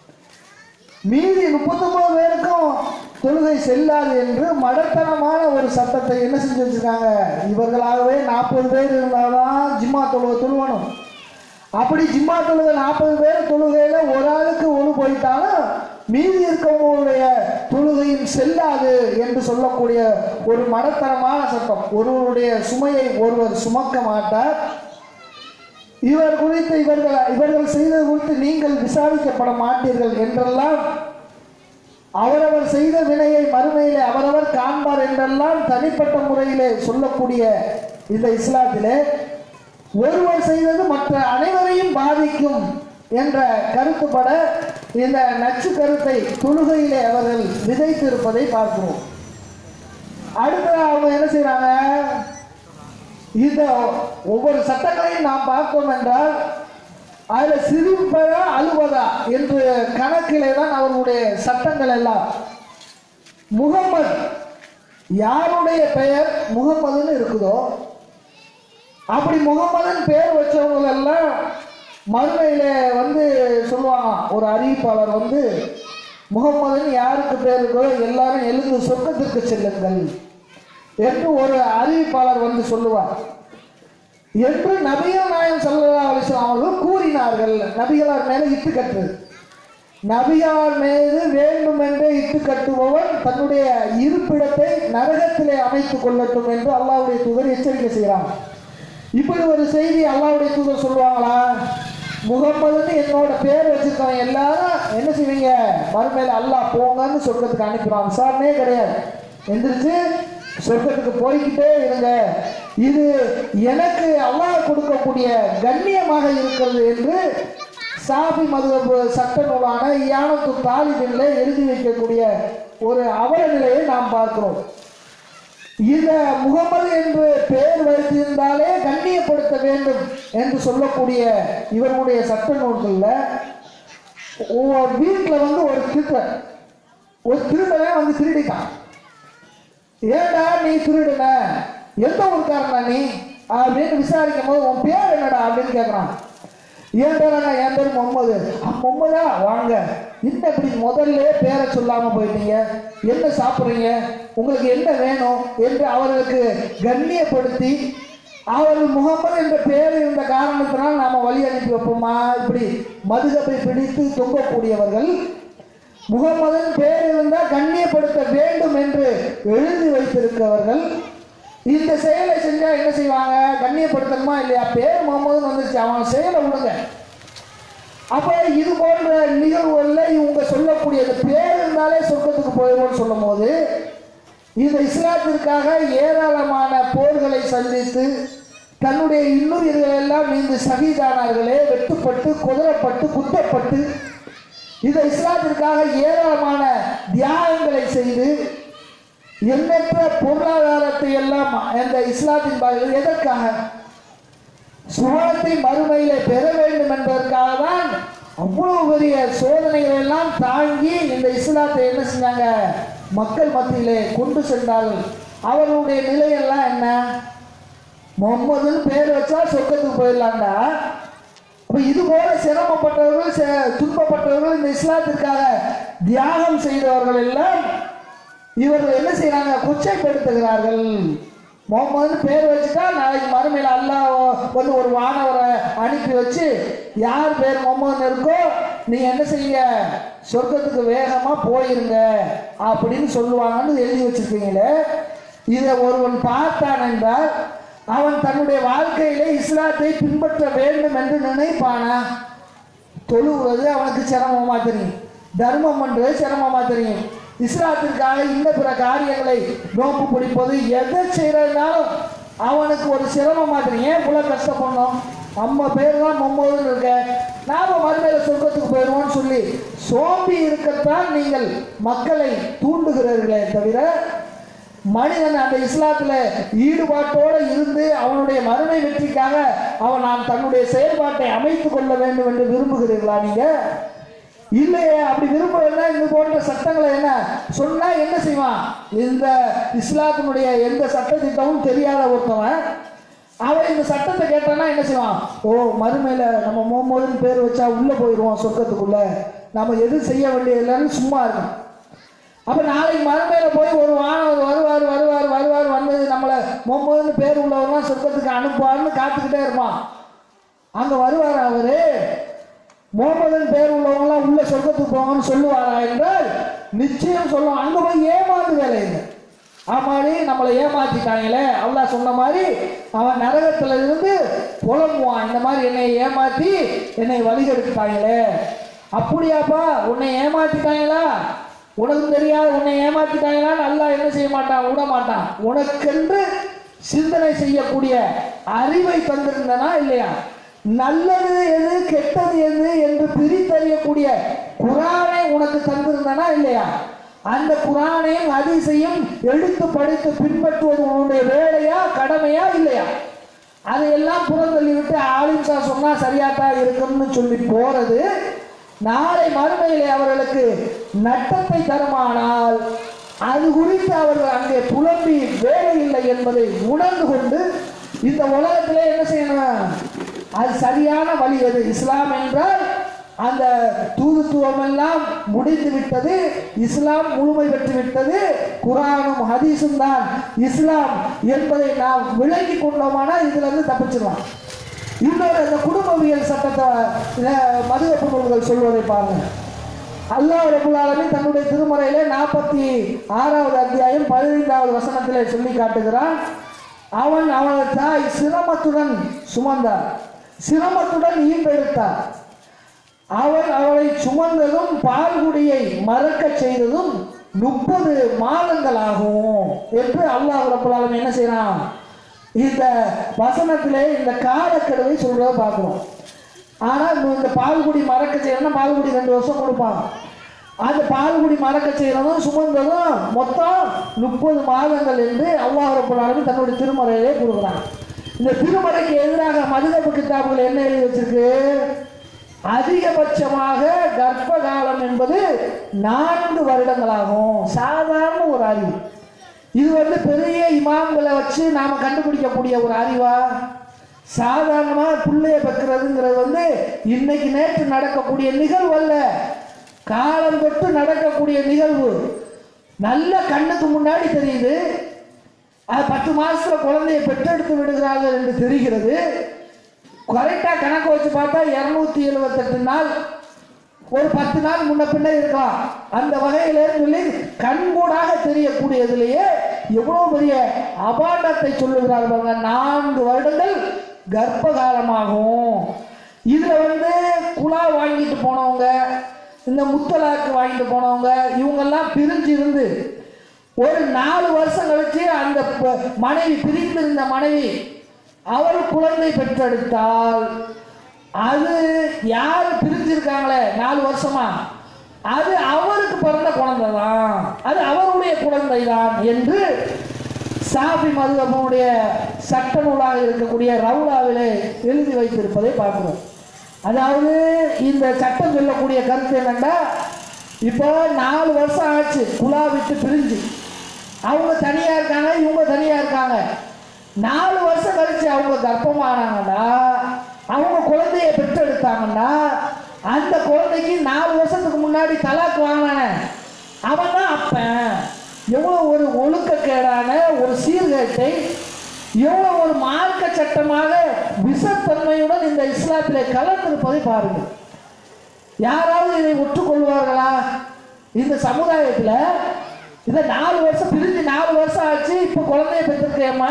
மீதி முப்பத்தொன்பது பேருக்கும் தொழுகை செல்லாது என்று மடத்தனமான ஒரு சட்டத்தை என்ன செஞ்சு வச்சிருக்காங்க இவர்களாகவே நாற்பது பேர் இருந்தால்தான் ஜிம்மா தொழுகை தொழுவணும் அப்படி ஜிம்மா தொழுகை நாற்பது பேர் தொழுகையில ஒரு ஆளுக்கு ஒழு போயிட்டாலும் மீதி இருக்கவங்களுடைய தொழுகையும் செல்லாது என்று சொல்லக்கூடிய ஒரு மடத்தனமான சட்டம் ஒருவருடைய சுமையை ஒருவர் சுமக்க மாட்டார் இவர் குறித்து இவர்கள் இவர்கள் செய்தது குறித்து நீங்கள் விசாரிக்கப்பட மாட்டீர்கள் என்றெல்லாம் அவரவர் செய்த வினையை மறுமையிலே அவரவர் காண்பார் என்றெல்லாம் தனிப்பட்ட முறையிலே சொல்லக்கூடிய இந்த இஸ்லாத்திலே ஒருவர் செய்தது மற்ற அனைவரையும் பாதிக்கும் என்ற கருத்துப்பட இந்த நச்சு கருத்தை தொழுகையிலே அவர்கள் விதைத்திருப்பதை பார்க்கிறோம் அடுத்து அவங்க என்ன செய்றாங்க இந்த ஒவ்வொரு சட்டங்களையும் நாம் பார்த்தோம் என்றால் அதில் சிரிப்பதா அழுவதா என்று கணக்கிலே தான் அவர்களுடைய சட்டங்கள் எல்லாம் முகம்மது யாருடைய பெயர் முகம்மதுன்னு இருக்குதோ அப்படி முகம்மதுன்னு பேர் வச்சவங்க எல்லாம் மறுமையில வந்து சொல்லுவாங்க ஒரு அறிவிப்பாளர் வந்து முகம்மதுன்னு யாருக்கு பேர் இருக்கோ எல்லாரும் எழுந்து சொர்க்கத்திற்கு செல்லுங்கள் என்று ஒரு அறிவிப்பாளர் வந்து சொல்லுவார் என்று நபிகள் நாயகம் சல்லா அலிஸ்லாம் அவர்கள் கூறினார்கள் நபிகளார் மேலே இட்டு கட்டுறது நபியார் மீது வேண்டுமென்றே இட்டு கட்டுபவன் தன்னுடைய இருப்பிடத்தை நரகத்திலே அமைத்துக் கொள்ளட்டும் என்று அல்லாஹ்வுடைய தூதர் எச்சரிக்கை செய்கிறாங்க இப்படி ஒரு செய்தி அல்லாஹ்வுடைய தூதர் சொல்லுவாங்களா முகம்மதுன்னு என்னோட பேர் வச்சிருக்கவங்க எல்லாரும் என்ன செய்வீங்க மறுமையில அல்லாஹ் போங்கன்னு சொர்க்கத்துக்கு அனுப்பிடுவாங்க விசாரணையே கிடையாது எந்திரிச்சு சொர்க்கத்துக்கு போய்கிட்டே இருங்க இது எனக்கு அல்லாஹ் கொடுக்கக்கூடிய கண்ணியமாக இருக்கிறது என்று சாபி மதுகபு சட்ட நூலான யானத்து தாலிபின்ல எழுதி வைக்கக்கூடிய ஒரு அவல நிலையை நாம் பார்க்கிறோம் இந்த முகமது என்று பெயர் வைத்திருந்தாலே கண்ணியப்படுத்த வேண்டும் என்று சொல்லக்கூடிய இவர்களுடைய சட்ட நூல்கள்ல ஒவ்வொரு வீட்டில் வந்து ஒரு கிருத்தர் ஒரு திருடனை வந்து திருடிட்டான் ஏடா நீ திருடுன எந்த ஊருக்காரனா நீ அப்படின்னு விசாரிக்கும் போது உன் பேர் என்னடா அப்படின்னு கேட்குறான் என் பேர் என்ன என் பேர் முகமது "ஆ, முகமதா வாங்க என்ன இப்படி முதல்ல பேரை சொல்லாம போயிட்டீங்க என்ன சாப்பிட்றீங்க உங்களுக்கு என்ன வேணும் என்று அவர்களுக்கு கண்ணியப்படுத்தி அவர்கள் முகமது என்ற பெயர் இருந்த காரணத்தினால் நாம வழி அனுப்பி வைப்போமா இப்படி மதுகப்பை பிடித்து தொங்கக்கூடியவர்கள் முகமதன் பேர் இருந்தால் கண்ணியப்படுத்த வேண்டும் என்று எழுதி வைத்திருக்கிறவர்கள் இந்த செயலை செஞ்சா என்ன செய்வாங்க கண்ணியப்படுத்தணுமா இல்லையா பேர் முகமதுன்னு வந்துருச்சு அவன் செயலை விடுங்க அப்ப இது போன்ற நிகழ்வுகள்ல இவங்க சொல்லக்கூடிய இந்த பேர் இருந்தாலே சொர்க்கத்துக்கு போயிடும்னு சொல்லும் போது இந்த இஸ்லாத்திற்காக ஏராளமான போர்களை சந்தித்து தன்னுடைய இன்னுயிர்கள் எல்லாம் இந்த சகிதானார்களே வெட்டுப்பட்டு குதிரப்பட்டு குத்தப்பட்டு இந்த இஸ்லாத்திற்காக ஏராளமான தியாகங்களை செய்து எண்ணற்ற பொருளாதாரத்தை எல்லாம் அந்த இஸ்லாத்தின் பாதையில் எதற்காக சுகத்தை மறுமையிலே பெற வேண்டும் என்பதற்காக தான் அவ்வளவு பெரிய சோதனைகள் எல்லாம் தாங்கி இந்த இஸ்லாத்தை என்ன செஞ்சாங்க மக்கள் மத்தியிலே கொண்டு சென்றார்கள் அவர்களுடைய நிலையெல்லாம் என்ன முகம்மதுன்னு பேர் வச்சா சொர்க்கத்துக்கு போயிடலாம்டா அப்ப இது போல சிரமப்பட்டவர்கள் ச- துன்பப்பட்டவர்கள் இந்த இஸ்லாத்திற்காக தியாகம் செய்தவர்கள் எல்லாம் இவர்கள் என்ன செய்றாங்க கொச்சைப்படுத்துகிறார்கள் முகமதுன்னு பேர் வச்சுட்டா நாளைக்கு மறுமையில் அல்லாஹ் வந்து ஒரு வானவரை அனுப்பி வச்சு யார் பேர் முகமதுன்னு இருக்கோ நீ என்ன செய்ய சொர்க்கத்துக்கு வேகமா போயிருங்க அப்படின்னு சொல்லுவாங்கன்னு எழுதி வச்சிருக்கீங்களே இதை ஒருவன் பார்த்தான் என்றால் அவன் தன்னுடைய வாழ்க்கையிலே இஸ்லாத்தை பின்பற்ற வேண்டும் என்று நினைப்பானா தொழுவது அவனுக்கு சிரமமா தெரியும் தர்மம் பண்றது சிரமமா தெரியும் இஸ்லாத்திற்காக இந்த பிற காரியங்களை நோக்கு பிடிப்பது எதை செய்யறதுனாலும் அவனுக்கு ஒரு சிரமமா தெரியும் ஏன் இவ்வளவு கஷ்டப்படணும் நம்ம பேர் தான் மும்மோதுன்னு இருக்க நாம மறுமையில சொர்க்கத்துக்கு போயிடுவோம்னு சொல்லி சோம்பி இருக்கத்தான் நீங்கள் மக்களை தூண்டுகிறீர்களே தவிர மனிதன் அந்த இஸ்லாத்துல ஈடுபாட்டோட இருந்து அவனுடைய மறுமை வெற்றிக்காக அவன் நான் தன்னுடைய செயல்பாட்டை அமைத்துக் கொள்ள வேண்டும் என்று விரும்புகிறீர்களா நீங்க இல்லையே அப்படி விரும்புறதுனா இந்த போன்ற சட்டங்களை என்ன சொன்னா என்ன செய்வான் இந்த இஸ்லாத்தினுடைய எந்த சட்டத்திட்டமும் தெரியாத ஒருத்தவன் அவன் இந்த சட்டத்தை கேட்டானா என்ன செய்வான் ஓ மறுமையில நம்ம முகமதுன்னு பேர் வச்சா உள்ள போயிடுவோம் சொர்க்கத்துக்குள்ள நம்ம எதுவும் செய்ய வேண்டியதில்லைன்னு சும்மா இருக்கும் அப்ப நாளைக்கு மறுமையில போய் ஒரு வானம் வருவார் வருவார் வருவார் வந்து நம்மளை முகமதுன்னு பேர் உள்ளவர்லாம் சொர்க்கத்துக்கு அனுப்புவார்னு காத்துக்கிட்டே இருப்பான் அங்க வருவார் அவரு முகமதன் பேர் உள்ளவங்களாம் உள்ள சொர்க்கத்துக்கு போங்கன்னு சொல்லுவாரா என்றால் நிச்சயம் சொல்லுவோம் அங்க போய் ஏமாந்து வேலை இல்லை ஆமாடி நம்மளை ஏமாத்திட்டாங்களே அல்லாஹ் சொன்ன மாதிரி அவன் நரகத்துல இருந்து புலம்புவான் இந்த மாதிரி என்னை ஏமாத்தி என்னை வழிகெடுத்துட்டாங்களே அப்படியாப்பா உன்னை ஏமாத்திட்டாங்களா உனக்கு தெரியாது உன்னை ஏமாத்திட்டாங்களா நல்லா என்ன செய்ய மாட்டான் விட மாட்டான் உனக்கென்று சிந்தனை செய்யக்கூடிய அறிவை தந்திருந்தனா இல்லையா நல்லது எது கெட்டது எது என்று பிரித்தறியக்கூடிய குரானை உனக்கு தந்திருந்தனா இல்லையா அந்த குரானையும் ஹதீஸையும் எடுத்து படித்து பின்பற்றுவது உன்னுடைய வேலையா கடமையா இல்லையா அதையெல்லாம் புறந்தள்ளி விட்டு ஆலிம்சா சொன்னா சரியாத்தான் இருக்கும்னு சொல்லி போறது நாளை மறுமையிலே அவர்களுக்கு நட்டத்தை தருமானால் அது குறித்து அவர்கள் அங்கே புலம்பி வேலை இல்லை என்பதை உணர்ந்து கொண்டு இந்த உலகத்திலே என்ன செய்யணும் அது சரியான வழி எது இஸ்லாம் என்றால் அந்த தூதுத்துவம் எல்லாம் முடிந்து விட்டது இஸ்லாம் முழுமை பெற்று விட்டது குரானும் ஹதீஸும் தான் இஸ்லாம் என்பதை நாம் விளங்கி கொண்டோமானா இதுல இருந்து தப்பிச்சிடலாம் இன்னொரு அந்த குடும்பவியல் சட்டத்தை அஹ், மதுவப்பு நூல்கள் சொல்வதை பாருங்க அல்லாஹ் ரபுல் ஆலமீன் தன்னுடைய திருமறையிலே நாற்பத்தி ஆறாவது அத்தியாயம் பதினைந்தாவது வசனத்திலே சொல்லி காட்டுகிறான் அவன் அவனது தாய் சிரமத்துடன் சுமந்தார் சிரமத்துடன் ஈன்றெடுத்தார் அவன் அவளை சுமந்ததும் பால்குடியை மறக்கச் செய்ததும் முப்பது மாதங்களாகும் என்று அல்லாஹ் ரபுல் ஆலமீன் என்ன செய்யறான் இந்த வசனத்திலே இந்த காலக்கெடுவை சொல்றத பார்க்கிறோம் ஆனா இந்த- இந்த பால்குடி மறக்க செய்யணும்னா பால்குடி ரெண்டு வருஷம் கொடுப்பாங்க அந்த பால்குடி மறக்க செய்யறதும் சுமந்ததும் மொத்தம் முப்பது மாதங்கள் என்று அல்லாஹ் ரப்பல் ஆலமீன் தன்னுடைய திருமறையிலே கொடுக்குறாங்க இந்த திருமறைக்கு எதிராக மதுகப்பு கிதாபுகள் என்ன எழுதி வச்சிருக்கு அதிகபட்சமாக கர்ப்ப காலம் என்பது நான்கு வருடங்களாகும் சாதாரண ஒரு அறிவு இது வந்து பெரிய இமாம்களை வச்சு நாம கண்டுபிடிக்கக்கூடிய ஒரு அறிவா சாதாரணமாக புள்ளைய பெக்கிறதுங்கிறது வந்து இன்னைக்கு நேற்று நடக்கக்கூடிய நிகழ்வு அல்ல காலம் தொட்டு நடக்கக்கூடிய நிகழ்வு நல்ல கண்ணுக்கு முன்னாடி தெரியுது அது பத்து மாசத்துல குழந்தையை பெற்றெடுத்து விடுகிறார்கள் என்று தெரிகிறது கரெக்டாக கணக்கு வச்சு பார்த்தா இரநூத்தி எழுபத்தெட்டு நாள் ஒரு பத்து நாள் முன்ன பின்ன இருக்கலாம் அந்த வகையில சொல்லி கண்கூடாக தெரியக்கூடியதிலேயே எவ்வளவு பெரிய அபாண்டத்தை சொல்லுகிறார்கள் பாருங்க. நான்கு வருடங்கள் கர்ப்ப காலமாகும் இதுல வந்து குலா வாங்கிட்டு போனவங்க இந்த முத்தலாக்கு வாங்கிட்டு போனவங்க இவங்கெல்லாம் பிரிஞ்சு இருந்து ஒரு நாலு வருஷம் கழிச்சு அந்த ப- மனைவி பிரிந்திருந்த மனைவி அவர் குழந்தை பெற்றெடுத்தால் அது யார் பிரிஞ்சிருக்காங்களே நாலு வருஷமா அது அவருக்கு பிறந்த குழந்தை தான் அது அவருடைய குழந்தை தான் என்று சாபி மதுவனுடைய சட்ட நூலாக இருக்கக்கூடிய ரவுலாவிலே எழுதி வைத்திருப்பதை பார்க்கிறோம் அதாவது இந்த சட்டம் சொல்லக்கூடிய கருத்து என்னன்னா இப்போ நாலு வருஷம் ஆச்சு குலா விட்டு பிரிஞ்சு அவங்க தனியா இருக்காங்க இவங்க தனியா இருக்காங்க நாலு வருஷம் கழிச்சு அவங்க கர்ப்பமானாங்கன்னா அவங்க குழந்தைய பெற்றெடுத்தாங்கன்னா அந்த குழந்தைக்கு நாலு வருஷத்துக்கு முன்னாடி தலாக்கு வாங்கினானே அவன் தான் அப்பன் எவ்வளோ ஒரு ஒழுக்கக்கேடான ஒரு சீர்கேட்டை எவ்வளோ ஒரு மார்க்க சட்டமாக விஷத்தன்மையுடன் இந்த இஸ்லாத்திலே கலந்திருப்பதை பாருங்கள் யாராவது இதை ஒற்றுக்கொள்வார்களா இந்த சமுதாயத்தில் இதை நாலு வருஷம் பிரிஞ்சு நாலு வருஷம் ஆச்சு இப்போ குழந்தைய பெற்றிருக்கேம்மா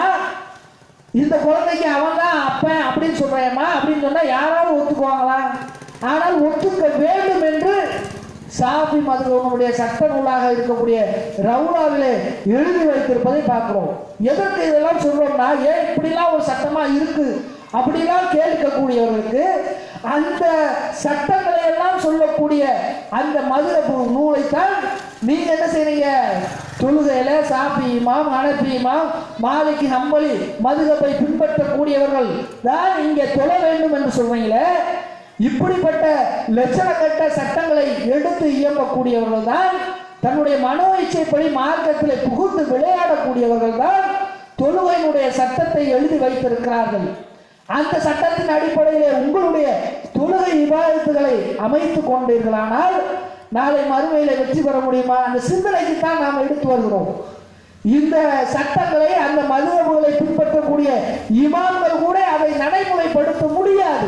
இந்த குழந்தைக்கு அவன் தான் அப்பன் அப்படின்னு சொல்றேம்மா அப்படின்னு சொன்னா யாராவது ஒத்துக்குவாங்களா ஆனால் ஒத்துக்க வேண்டும் என்று சாபி மதுரவனுடைய சட்ட நூலாக இருக்கக்கூடிய ரவுலாவிலே எழுதி வைத்திருப்பதை பார்க்கிறோம் எதற்கு இதெல்லாம் சொல்றோம்னா ஏன் இப்படிலாம் ஒரு சட்டமா இருக்கு அப்படிலாம் கேட்கக்கூடியவர்களுக்கு அந்த சட்டங்களை எல்லாம் சொல்லக்கூடிய அந்த மதுரப்பு நூலைத்தான் நீங்க என்ன செய்றீங்க தொழுகையில சாப்பி இமாம் ஹனபி இமாம் மாலிக்கு ஹம்பலி மதுகப்பை பின்பற்றக்கூடியவர்கள் தான் இங்கே தொழ வேண்டும் என்று சொல்றீங்களே இப்படிப்பட்ட லட்சணக்கட்ட சட்டங்களை எடுத்து இயம்பக்கூடியவர்கள் தான் தன்னுடைய மனோ இச்சைப்படி மார்க்கத்திலே புகுந்து விளையாடக்கூடியவர்கள் தான் தொழுகையினுடைய சட்டத்தை எழுதி வைத்திருக்கிறார்கள் அந்த சட்டத்தின் அடிப்படையிலே உங்களுடைய தொழுகை விவாதத்துகளை அமைத்துக் கொண்டீர்களானால் நாளை மறுமையில வெற்றி பெற முடியுமா அந்த சிந்தனைக்கு தான் நாம் எடுத்து வருகிறோம் இந்த சட்டங்களை அந்த மதுரவுகளை பின்பற்றக்கூடிய இமாம்கள் கூட அதை நடைமுறைப்படுத்த முடியாது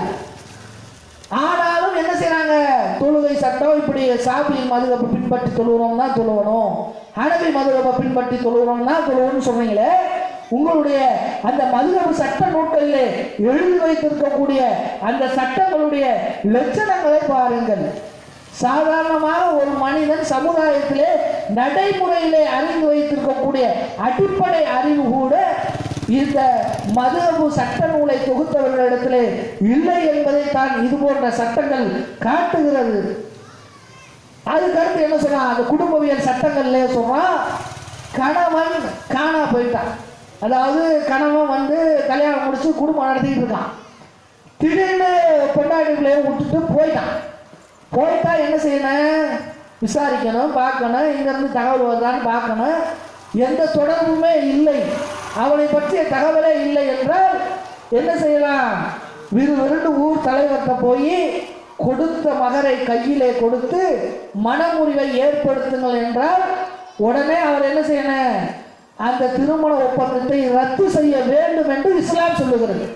ஆனாலும் என்ன செய்றாங்க தொழுகை சட்டம் இப்படி சாபி மதுரப்பை பின்பற்றி தொழுகிறோம் தான் தொழுவணும் ஹனபி மதுரப்பை பின்பற்றி தொழுகிறோம் தான் தொழுவணும்னு சொன்னீங்களே உங்களுடைய அந்த மதுரவு சட்ட நூல்களிலே எழுதி வைத்திருக்கக்கூடிய அந்த சட்டங்களுடைய லட்சணங்களை பாருங்கள் சாதாரணமாக ஒரு மனிதன் சமுதாயத்திலே நடைமுறையிலே அறிந்து வைத்திருக்கக்கூடிய அடிப்படை அறிவு கூட இந்த மதுரவு சட்ட நூலை தொகுத்தவர்களிடத்திலே இல்லை என்பதை தான் இது போன்ற சட்டங்கள் காட்டுகிறது அதுக்கடுத்து என்ன சொல்றான் அந்த குடும்பவியல் சட்டங்கள்ல சொல்றான் கணவன் காணா போயிட்டான் அதாவது கணவன் வந்து கல்யாணம் முடிச்சு குடும்பம் நடத்திட்டு இருக்கான் திடீர்னு பொண்டாட்டி பிள்ளைய விட்டுட்டு போயிட்டான் போயிட்டா என்ன செய்யணும் விசாரிக்கணும் பார்க்கணும் இங்கேருந்து தகவல் வருதான்னு பார்க்கணும் எந்த தொடர்புமே இல்லை அவனை பற்றிய தகவலே இல்லை என்றால் என்ன செய்யலாம் விறுவிறுண்டு ஊர் தலைவர்கிட்ட போய் கொடுத்த மகரை கையிலே கொடுத்து மனமுறிவை ஏற்படுத்துங்கள் என்றால் உடனே அவர் என்ன செய்யணும் அந்த திருமண ஒப்பந்தத்தை ரத்து செய்ய வேண்டும் என்று இஸ்லாம் சொல்லுகிறது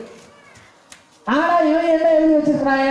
ஆனா இவன் என்ன எழுதி வச்சிருக்கிறாங்க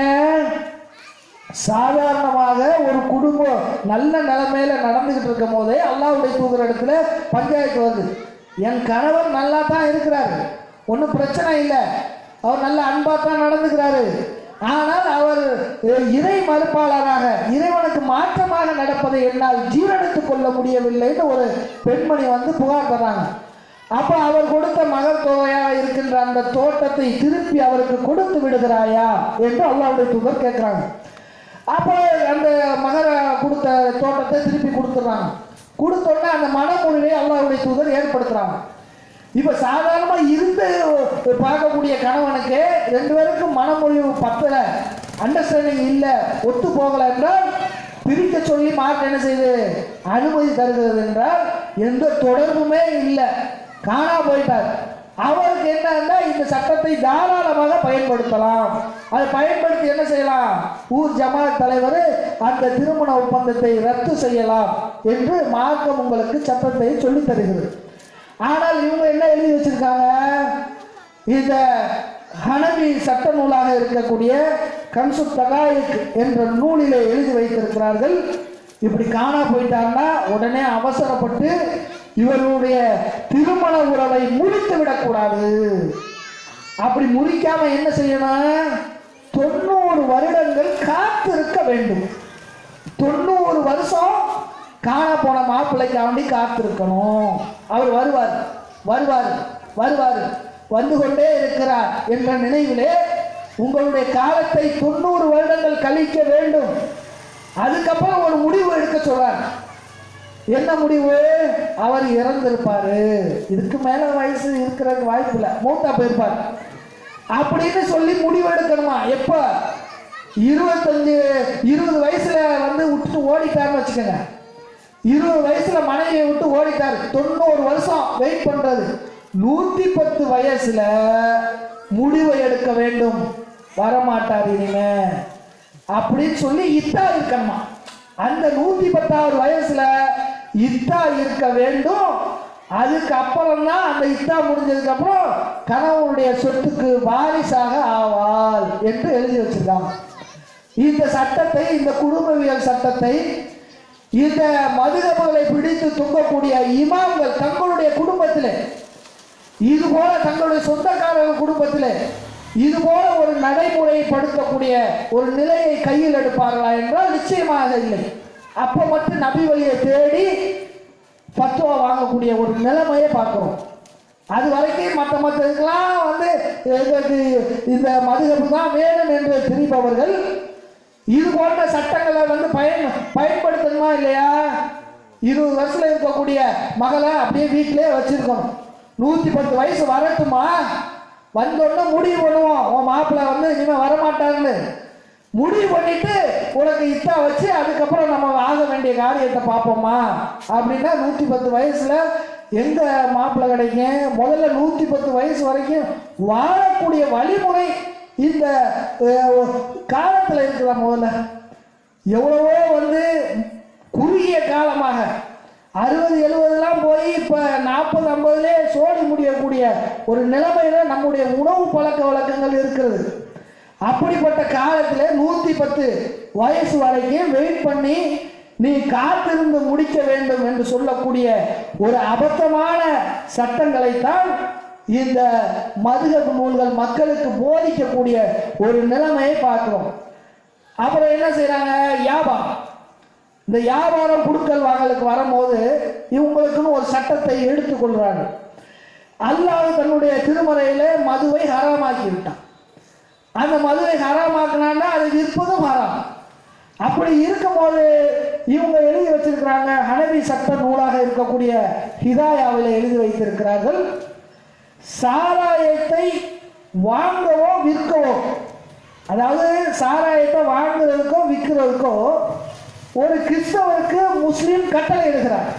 சாதாரணமாக ஒரு குடும்பம் நல்ல நிலைமையில நடந்துகிட்டு இருக்கும் போதே அல்லாவுடைய தூக்குற இடத்துல பஞ்சாயத்து வருது என் கணவர் நல்லா தான் இருக்கிறாரு ஒன்றும் பிரச்சனை இல்லை அவர் நல்ல அன்பா தான் நடந்துக்கிறாரு ஆனால் அவர் அஹ், இறை மறுப்பாளராக இறைவனுக்கு மாற்றமாக நடப்பதை என்னால் ஜீரணித்துக் கொள்ள முடியவில்லைன்னு ஒரு பெண்மணி வந்து புகார் தர்றாங்க அப்ப அவர் கொடுத்த மகர் தொகையாக இருக்கின்ற அந்த தோட்டத்தை திருப்பி அவருக்கு கொடுத்து விடுகிறாயா என்று அல்லாவுடைய தூதர் கேட்கிறாங்க அப்போ அந்த மகர கொடுத்த தோட்டத்தை திருப்பி கொடுத்துட்றாங்க கொடுத்தோடனே அந்த மனமொழியை அல்லாவுடைய தூதர் ஏற்படுத்துறாங்க இப்ப சாதாரணமா இருந்து பார்க்கக்கூடிய கணவனுக்கு ரெண்டு பேருக்கும் மனமொழிவு பத்தல அண்டர்ஸ்டாண்டிங் இல்லை ஒத்து போகலை என்றால் பிரிக்க சொல்லி மார்க் என்ன செய்யுது அனுமதி தருகிறது என்றால் எந்த தொடர்புமே இல்லை காணா போயிட்டார் அவருக்கு என்னன்னா இந்த சட்டத்தை தாராளமாக பயன்படுத்தலாம் அதை பயன்படுத்தி என்ன செய்யலாம் ஊர் ஜமாத் தலைவர் அந்த திருமண ஒப்பந்தத்தை ரத்து செய்யலாம் என்று மார்க்கம் உங்களுக்கு சட்டத்தை சொல்லித் தருகிறது ஆனால் இவங்க என்ன எழுதி வச்சிருக்காங்க இந்த ஹனவி சட்ட நூலாக இருக்கக்கூடிய கன்சு தகாயிக் என்ற நூலிலே எழுதி வைத்திருக்கிறார்கள் இப்படி காணா போயிட்டாங்கன்னா உடனே அவசரப்பட்டு இவர்களுடைய திருமண உறவை முறித்து விடக்கூடாது அப்படி முறிக்காம என்ன செய்யணும் தொண்ணூறு வருடங்கள் காத்திருக்க வேண்டும் தொண்ணூறு வருஷம் காண போன மாப்பிள்ளைக்காண்டி காத்திருக்கணும் அவர் வருவார் வருவார் வருவார் வந்து கொண்டே இருக்கிறார் என்ற நினைவிலே உங்களுடைய காலத்தை தொண்ணூறு வருடங்கள் கழிக்க வேண்டும் அதுக்கப்புறம் ஒரு முடிவு எடுக்க சொல்றார் என்ன முடிவு அவர் இறந்திருப்பாரு இதுக்கு மேல வயசு இருக்கிறதுக்கு வாய்ப்பு இல்லை மூத்தா போயிருப்பார் அப்படின்னு சொல்லி முடிவு எடுக்கணுமா எப்ப இருபத்தஞ்சு இருபது வயசுல வந்து விட்டுட்டு ஓடிட்டாருன்னு வச்சுக்கோங்க இருபது வயசுல மனைவியை விட்டு ஓடிட்டாரு தொண்ணூறு வருஷம் வெயிட் பண்றது நூத்தி பத்து வயசுல முடிவை எடுக்க வேண்டும் வரமாட்டார் இனிமே அப்படின்னு சொல்லி இத்தா இருக்கணுமா அந்த நூத்தி பத்தாவது வயசுல இத்தா இருக்க வேண்டும் அதுக்கு அப்புறம் தான் அந்த இத்தா முடிஞ்சதுக்கு அப்புறம் கணவனுடைய சொத்துக்கு வாரிசாக ஆவாள் என்று எழுதி வச்சிருக்காங்க இந்த சட்டத்தை இந்த குடும்பவியல் சட்டத்தை இந்த மதுகபங்களை பிடித்து துங்கக்கூடிய இமாம்கள் தங்களுடைய குடும்பத்திலே இது போல தங்களுடைய சொந்தக்காரர்கள் குடும்பத்திலே இது போல ஒரு நடைமுறைப்படுத்தக்கூடிய ஒரு நிலையை கையில் எடுப்பார்களா என்றால் நிச்சயமாக இல்லை அப்போ மட்டும் நபி வழியை தேடி பத்துவா வாங்கக்கூடிய ஒரு நிலைமையை பார்க்கிறோம் அது வரைக்கும் மற்ற மற்ற இதுக்கெல்லாம் வந்து எங்களுக்கு இந்த மதுகப்பு தான் வேணும் என்று திரிப்பவர்கள் இது போன்ற சட்டங்களை வந்து பயன் பயன்படுத்தணுமா இல்லையா இருபது வருஷத்துல இருக்கக்கூடிய மகளை அப்படியே வீட்டிலே வச்சிருக்கணும் நூத்தி பத்து வயசு வரட்டுமா வந்தோடனே முடிவு பண்ணுவோம் உன் மாப்பிள்ளை வந்து இனிமே வரமாட்டான்னு முடிவு பண்ணிட்டு உனக்கு இத்தா வச்சு அதுக்கப்புறம் நம்ம ஆக வேண்டிய காரியத்தை பார்ப்போமா அப்படின்னா நூற்றி பத்து வயசுல எங்க மாப்பிள்ளை கிடைக்கும் முதல்ல நூற்றி பத்து வயசு வரைக்கும் வாழக்கூடிய வழிமுறை இந்த அஹ், காலத்துல இருக்குதா முதல்ல எவ்வளவோ வந்து குறுகிய காலமாக அறுபது எழுபதுலாம் போய் இப்போ நாற்பது ஐம்பதுலே சோடி முடியக்கூடிய ஒரு நிலைமையில நம்முடைய உணவு பழக்க வழக்கங்கள் இருக்கிறது அப்படிப்பட்ட காலத்தில் நூற்றி பத்து வயசு வரைக்கும் வெயிட் பண்ணி நீ காத்திருந்து முடிக்க வேண்டும் என்று சொல்லக்கூடிய ஒரு அபத்தமான சட்டங்களைத்தான் இந்த மதுகப்பு நூல்கள் மக்களுக்கு போதிக்கக்கூடிய ஒரு நிலைமையை பார்க்கிறோம் அப்புறம் என்ன செய்றாங்க வியாபாரம் இந்த வியாபாரம் குடுக்கல் வாங்கலுக்கு வரும்போது இவங்களுக்குன்னு ஒரு சட்டத்தை எடுத்துக்கொள்றாங்க அல்லாஹ் தன்னுடைய திருமறையில மதுவை ஹராமாக்கி விட்டான் அந்த மதுவை ஹராமாக்குனான்னா அது விற்பதும் ஹராம் அப்படி இருக்கும்போது இவங்க எழுதி வச்சிருக்கிறாங்க ஹனவி சட்ட நூலாக இருக்கக்கூடிய ஹிதாயாவில் எழுதி வைத்திருக்கிறார்கள் சாராயத்தை வாங்கவோ விற்கவோ அதாவது சாராயத்தை வாங்குறதுக்கோ விற்கிறதுக்கோ ஒரு கிறிஸ்தவருக்கு முஸ்லீம் கட்டளை எடுக்கிறார்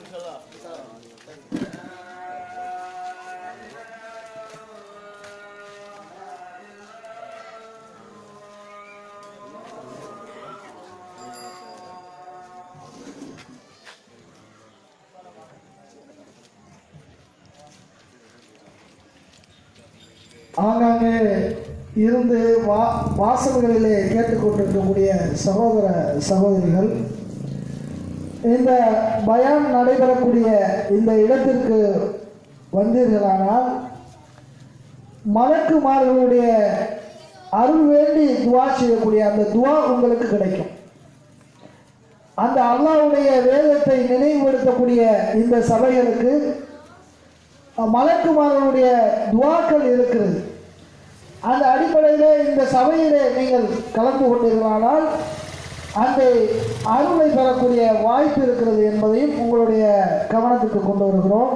ஆங்காங்கே இருந்து வா வாசல்களிலே கேட்டுக்கொண்டிருக்கக்கூடிய சகோதர சகோதரிகள் இந்த பயான் நடைபெறக்கூடிய இந்த இடத்திற்கு வந்தீர்களானால் மலக்குமார்களுடைய அருள் வேண்டி துவா செய்யக்கூடிய அந்த துவா உங்களுக்கு கிடைக்கும் அந்த அல்லாஹ்வுடைய வேதத்தை நினைவுபடுத்தக்கூடிய இந்த சபைகளுக்கு மலக்குமாரனுடைய துவாக்கள் இருக்கிறது அந்த அடிப்படையில் இந்த சபையிலே நீங்கள் கலந்து கொண்டீர்களானால் அந்த அருளை பெறக்கூடிய வாய்ப்பு இருக்கிறது என்பதையும் உங்களுடைய கவனத்துக்கு கொண்டு வருகிறோம்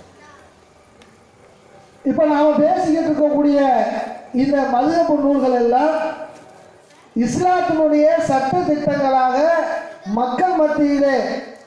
இப்போ நாம் பேசிக்கிட்டு இருக்கக்கூடிய இந்த மதுரப்பு நூல்கள் எல்லாம் இஸ்லாத்தினுடைய சட்ட திட்டங்களாக மக்கள் மத்தியிலே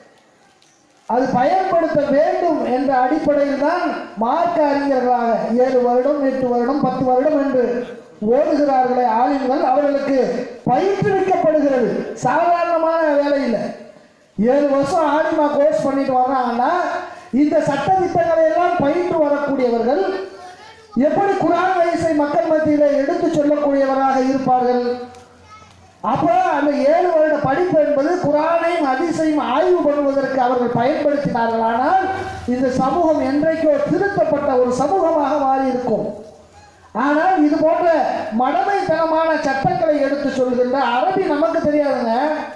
அது பயன்படுத்த வேண்டும் என்ற அடிப்படையில் தான் மார்க்க அறிஞர்களாக ஏழு வருடம் எட்டு வருடம் பத்து வருடம் என்று ஓடுகிறார்களே ஆளுங்கள் அவர்களுக்கு பயிற்றுவிக்கப்படுகிறது சாதாரணமான வேலை இல்லை ஏழு வருஷம் ஆலிமா கோர்ஸ் பண்ணிட்டு வர்றாங்கன்னா இந்த சட்ட திட்டங்களை எல்லாம் பயின்று வரக்கூடியவர்கள் எப்படி குரான் வயசை மக்கள் மத்தியில் எடுத்து சொல்லக்கூடியவராக இருப்பார்கள் அப்போ அந்த ஏழு வருட படிப்பு என்பது குரானையும் அதிசையும் ஆய்வு பண்ணுவதற்கு அவர்கள் பயன்படுத்தினார்கள் ஆனால் இந்த சமூகம் என்றைக்கோ திருத்தப்பட்ட ஒரு சமூகமாக மாறி இருக்கும் ஆனால் இது போன்ற மடமைத்தனமான சட்டங்களை எடுத்து சொல்கின்ற அரபி நமக்கு தெரியாதுங்க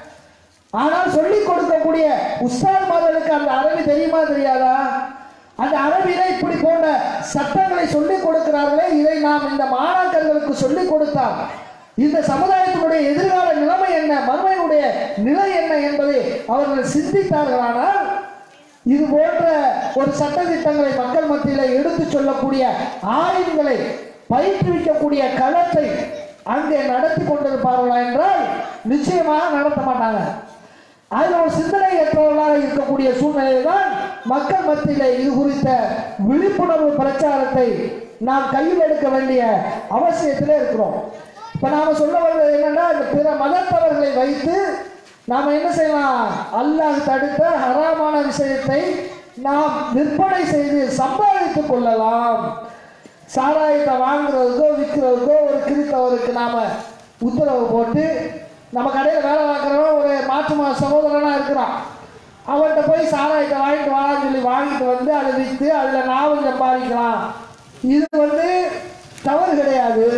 ஆனால் சொல்லிக் கொடுக்கக்கூடிய உஸ்தாத்மார்களுக்கு அந்த அரபி தெரியுமா தெரியாதா அந்த அரபியில இப்படி போன்ற சட்டங்களை சொல்லிக் கொடுக்கிறார்களே இதை நாம் இந்த மாணாக்கர்களுக்கு சொல்லிக் கொடுத்தால் இந்த சமுதாயத்தினுடைய எதிர்கால நிலைமை என்ன மறுமையினுடைய நிலை என்ன என்பதை அவர்கள் சிந்தித்தார்களானால் இது போன்ற ஒரு சட்ட திட்டங்களை மக்கள் மத்தியில் எடுத்து சொல்லக்கூடிய ஆய்வுகளை பயிற்றுவிக்கக்கூடிய களத்தை அங்கே நடத்தி கொண்டிருப்பார்களா என்றால் நிச்சயமாக நடத்த மாட்டாங்க அதில் ஒரு சிந்தனை ஏற்றவர்களாக இருக்கக்கூடிய சூழ்நிலையில் தான் மக்கள் மத்தியில் இது குறித்த விழிப்புணர்வு பிரச்சாரத்தை நாம் கையில் எடுக்க வேண்டிய அவசியத்தில் இருக்கிறோம் இப்போ நாம் சொல்ல வர்றது என்னன்னா இந்த பிற மதத்தவர்களை வைத்து நாம் என்ன செய்யலாம் அல்லாஹ் தடுத்த ஹராமான விஷயத்தை நாம் விற்பனை செய்து சம்பாதித்துக் கொள்ளலாம் சாராயத்தை வாங்குறதுக்கோ விற்கிறதுக்கோ ஒரு கிறித்தவருக்கு நாம் உத்தரவு போட்டு நம்ம கடையில் வேலை பார்க்குறவன் ஒரு மாற்று மத சகோதரனாக இருக்கிறான் அவன்கிட்ட போய் சாராயத்தை வாங்கிட்டு வான்னு சொல்லி வாங்கிட்டு வந்து அதை விற்று அதில் லாபம் சம்பாதிக்கலாம் இது வந்து தவறு கிடையாது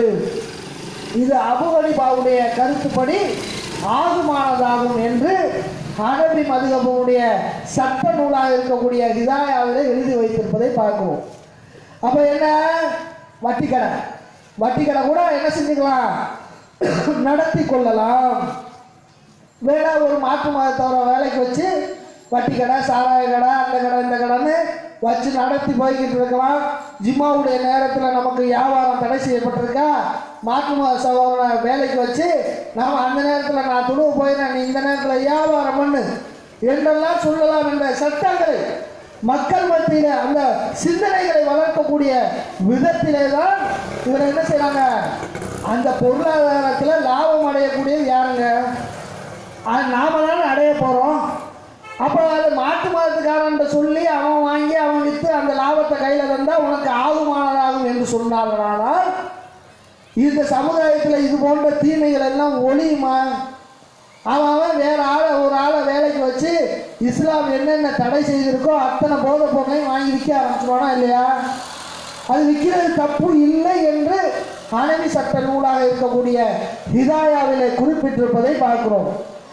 இது அபுகணிபாவுடைய கருத்துப்படி ஆகுமானதாகும் என்று ஹனபி மதுகபுடைய சட்ட நூலாக இருக்கக்கூடிய ஹிதாயாவில் எழுதி வைத்திருப்பதை பார்க்கிறோம் அப்போ என்ன வட்டி கடை வட்டி கடை கூட என்ன செஞ்சுக்கலாம் நடத்தி கொள்ளலாம் வேணா ஒரு மாற்று மதத்தவரை வேலைக்கு வச்சு வட்டி கடை சாராய கடை அந்த கடை இந்த கடைன்னு வச்சு நடத்தி போய்கிட்டு இருக்கலாம் ஜிம்மாவுடைய நேரத்தில் நமக்கு வியாபாரம் தடை செய்யப்பட்டிருக்கா மாற்று மத சகோதரனை வேலைக்கு வச்சு நாம் அந்த நேரத்தில் நான் துணுவு போயிடுறேன் நீ இந்த நேரத்தில் வியாபாரம் பண்ணு என்றெல்லாம் சொல்லலாம் என்ற சட்டங்களை மக்கள் மத்தியில் அந்த சிந்தனைகளை வளர்க்கக்கூடிய விதத்திலே தான் இவர் என்ன செய்றாங்க அந்த பொருளாதாரத்தில் லாபம் அடையக்கூடியது யாருங்க அது நாம தானே அடைய போகிறோம் அப்போ அது மாட்டு மதத்துக்காரன் சொல்லி அவன் வாங்கி அவன் விற்று அந்த லாபத்தை கையில் தந்தால் உனக்கு ஆகுமானதாகும் என்று சொன்னார்களானால் இந்த சமுதாயத்தில் இது போன்ற தீமைகள் எல்லாம் ஒளியுமா அவன் அவன் வேற ஆளை ஒரு ஆளை வேலைக்கு வச்சு இஸ்லாம் என்னென்ன தடை செய்திருக்கோ அத்தனை போதை பொருளையும் வாங்கி விற்க ஆரம்பிச்சிருவானா இல்லையா அது விற்கிறது தப்பு இல்லை என்று அனவி சட்ட நூலாக இருக்கக்கூடிய ஹிதாயாவிலே குறிப்பிட்டிருப்பதை பார்க்கிறோம்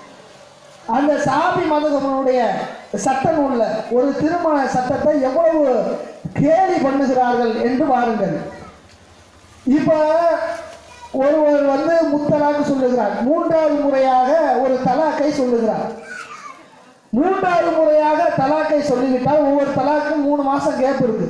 அந்த சாபி மதுகமனுடைய சட்ட நூலில் ஒரு திருமண சட்டத்தை எவ்வளவு கேலி பண்ணுகிறார்கள் என்று பாருங்கள் இப்போ ஒருவர் வந்து முத்தலாக்கு சொல்லுகிறார் மூன்றாவது முறையாக ஒரு தலாக்கை சொல்லுகிறார் மூன்றாவது முறையாக தலாக்கை சொல்லிவிட்டால் ஒவ்வொரு தலாக்கும் மூணு மாசம் கேப் இருக்கு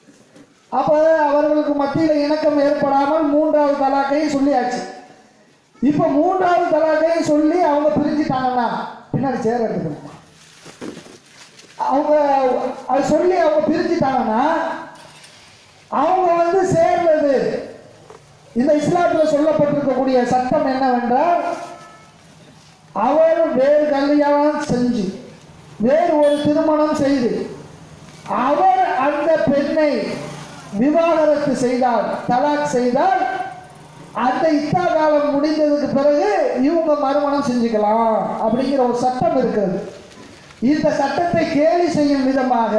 அப்போ அவர்களுக்கு மத்தியில் இணக்கம் ஏற்படாமல் மூன்றாவது தலாக்கையும் சொல்லியாச்சு இப்போ மூன்றாவது தலாக்கையும் சொல்லி அவங்க பிரிஞ்சுட்டாங்கன்னா பின்னாடி சேர எடுத்துக்கணுமா அவங்க அது சொல்லி அவங்க பிரிச்சுட்டாங்கன்னா அவங்க வந்து சேர்ந்தது இந்த இஸ்லாத்தில் சொல்லப்பட்டிருக்கக்கூடிய சட்டம் என்னவென்றால் அவர் வேறு கல்யாணம் செஞ்சு வேறு ஒரு திருமணம் செய்து அவர் அந்த பெண்ணை விவாகரத்து செய்தால் தலாக் செய்தால் அந்த இத்தா காலம் முடிந்ததுக்கு பிறகு இவங்க மறுமணம் செஞ்சுக்கலாம் அப்படிங்கிற ஒரு சட்டம் இருக்கிறது இந்த சட்டத்தை கேலி செய்யும் விதமாக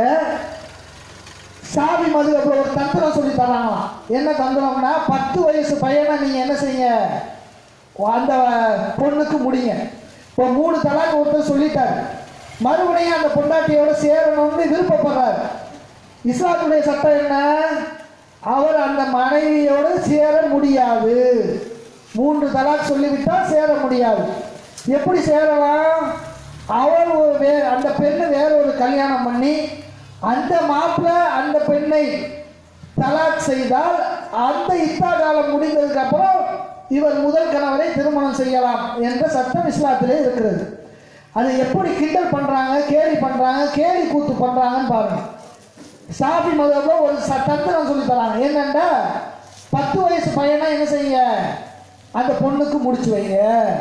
சாவி மது அப்படி ஒரு தந்திரம் சொல்லி தராங்களாம் என்ன தந்திரம்னா பத்து வயசு பையனை நீங்க என்ன செய்யுங்க அந்த பொண்ணுக்கு முடிங்க இப்போ மூணு தலாக் ஒருத்தர் சொல்லிட்டாரு மறுபடியும் அந்த பொண்டாட்டியோட சேரணும்னு விருப்பப்படுறாரு இஸ்லாத்துடைய சட்டம் என்ன அவர் அந்த மனைவியோடு சேர முடியாது மூன்று தலாக் சொல்லிவிட்டால் சேர முடியாது எப்படி சேரலாம் அவர் ஒரு வே அந்த பெண்ணு வேற ஒரு கல்யாணம் பண்ணி அந்த மாப்பிள்ளை அந்த பெண்ணை தலாக் செய்தால் அந்த இத்தா காலம் முடிந்ததுக்கு அப்புறம் இவர் முதல் கணவரை திருமணம் செய்யலாம் என்ற சட்டம் இஸ்லாத்திலே இருக்கிறது அது எப்படி கிண்டல் பண்றாங்க கேலி பண்றாங்க கேலி கூத்து பண்றாங்கன்னு பாருங்க சாபி மதம்ல ஒரு ச- தந்திரம் சொல்லி தராங்க என்னன்னா பத்து வயசு பையனா என்ன செய்யுங்க அந்த பொண்ணுக்கு முடிச்சு வைங்க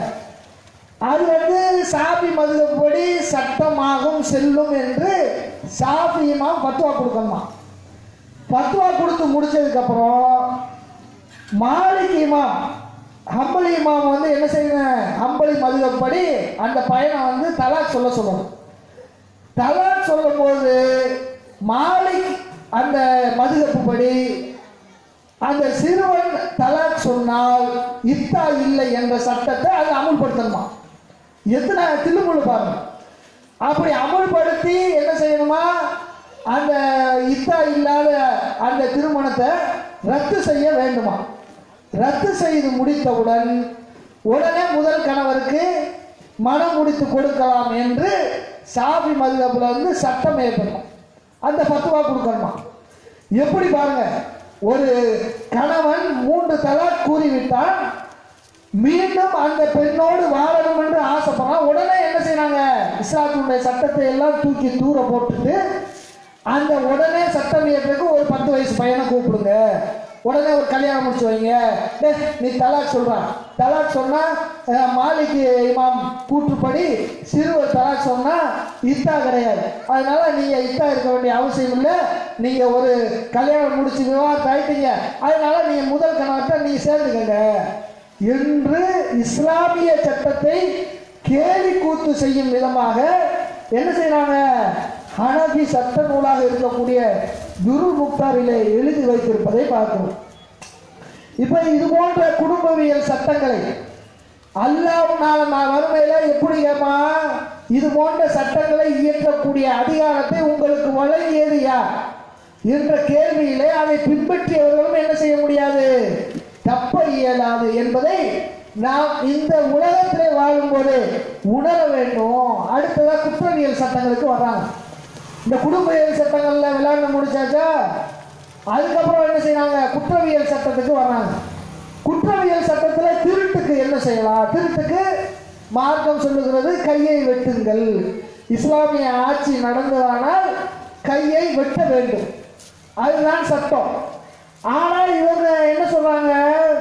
அது வந்து சாபி மதுபடி சட்டமாகும் செல்லும் என்று சாபியமா பத்துவா கொடுக்கணுமா பத்துவா கொடுத்து முடிச்சதுக்கு அப்புறம் மாலிக் இமாம் ஹம்பலி இமாம் வந்து என்ன செய்யணும் ஹம்பலி மதுகப்படி அந்த பையனை வந்து தலாக் சொல்ல சொல்லணும் தலாக் சொல்லும்போது மாலிக் அந்த மதுகப்பு படி அந்த சிறுவன் தலாக் சொன்னால் இத்தா இல்லை என்ற சட்டத்தை அது அமுல்படுத்தணுமா எத்தனை தில்லுமுள்ளு பாருங்க அப்படி அமுல்படுத்தி என்ன செய்யணுமா அந்த இத்தா இல்லாத அந்த திருமணத்தை ரத்து செய்ய வேண்டுமா ரத்து செய்து முடித்தவுடன் உடனே முதல் கணவருக்கு மனம் முடித்து கொடுக்கலாம் என்று சாபி மதுகப்புல இருந்து சட்டம் ஏற்படும் அந்த பத்துவா கொடுக்கணுமா எப்படி பாருங்க ஒரு கணவன் மூன்று தலாக் கூறிவிட்டால் மீண்டும் அந்த பெண்ணோடு வாழணும் என்று ஆசைப்படுறான் உடனே என்ன செய்யறாங்க இஸ்லாத்தினுடைய சட்டத்தை எல்லாம் தூக்கி தூர போட்டுட்டு அந்த உடனே சட்டம் இயற்றுக்கு ஒரு பத்து வயசு பையனை கூப்பிடுங்க உடனே ஒரு கல்யாணம் முடிச்சு வைங்க டேய், நீ தலாக் சொல்றான் தலாக் சொன்னா அஹ், மாலிக் இமாம் கூற்றுப்படி சிறுவர் தலாக் சொன்னா இத்தா கிடையாது அதனால நீங்க இத்தா இருக்க வேண்டிய அவசியம் இல்லை நீங்க ஒரு கல்யாணம் முடிச்சு விவாகரத்து ஆயிட்டீங்க அதனால நீங்க முதல் கணவர்கிட்ட நீங்க சேர்ந்துக்கங்க என்று இஸ்லாமிய சட்டத்தை கேலி கூத்து செய்யும் விதமாக என்ன செய்றாங்க ஹனபி சட்ட நூலாக இருக்கக்கூடிய குரு முக்தாரிலே எழுதி வைத்திருப்பதை பார்க்கிறோம் இப்ப இது போன்ற குடும்பவியல் சட்டங்களை அல்லாஹ் நாள நான் வறுமையில எப்படி ஏமா இது போன்ற சட்டங்களை இயற்றக்கூடிய அதிகாரத்தை உங்களுக்கு வழங்கியது யார் என்ற கேள்வியிலே அதை பின்பற்றியவர்களும் என்ன செய்ய முடியாது தப்ப இயலாது என்பதை நாம் இந்த உலகத்திலே வாழும்போது உணர வேண்டும் அடுத்ததா குற்றவியல் சட்டங்களுக்கு வர்றாங்க இந்த குடும்பவியல் சட்டங்கள்ல விளையாட முடிச்சாச்சா அதுக்கப்புறம் என்ன செய்றாங்க குற்றவியல் சட்டத்துக்கு வர்றாங்க குற்றவியல் சட்டத்துல திருட்டுக்கு என்ன செய்யலாம் திருட்டுக்கு மார்க்கம் சொல்லுகிறது கையை வெட்டுங்கள் இஸ்லாமிய ஆட்சி நடந்ததானால் கையை வெட்ட வேண்டும் அதுதான் சட்டம் ஆனால் இவங்க என்ன சொல்றாங்க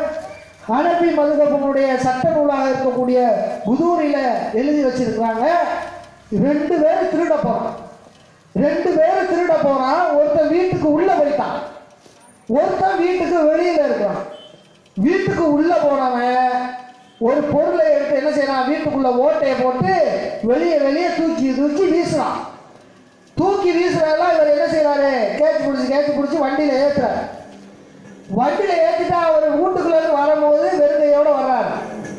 ஹனபி மதுகப்பனுடைய சட்ட நூலாக இருக்கக்கூடிய புதூரில எழுதி வச்சிருக்கிறாங்க ரெண்டு பேரும் திருட போறான் ரெண்டு பேரும் திருட போறான் ஒருத்தன் வீட்டுக்கு உள்ள போயிட்டான் ஒருத்தன் வீட்டுக்கு வெளியில இருக்கிறான் வீட்டுக்கு உள்ள போனவன் ஒரு பொருளை எடுத்து என்ன செய்யறான் வீட்டுக்குள்ள ஓட்டையை போட்டு வெளியே வெளியே தூக்கி தூக்கி வீசுறான் தூக்கி வீசுறதெல்லாம் இவர் என்ன செய்யறாரு கேட்ச் பிடிச்சி கேட்ச் பிடிச்சி வண்டியில ஏத்துறாரு வண்டியில ஏத்திட்டா அவர் வீட்டுக்குள்ள இருந்து வரும்போது வெறுங்கையோட வர்றாரு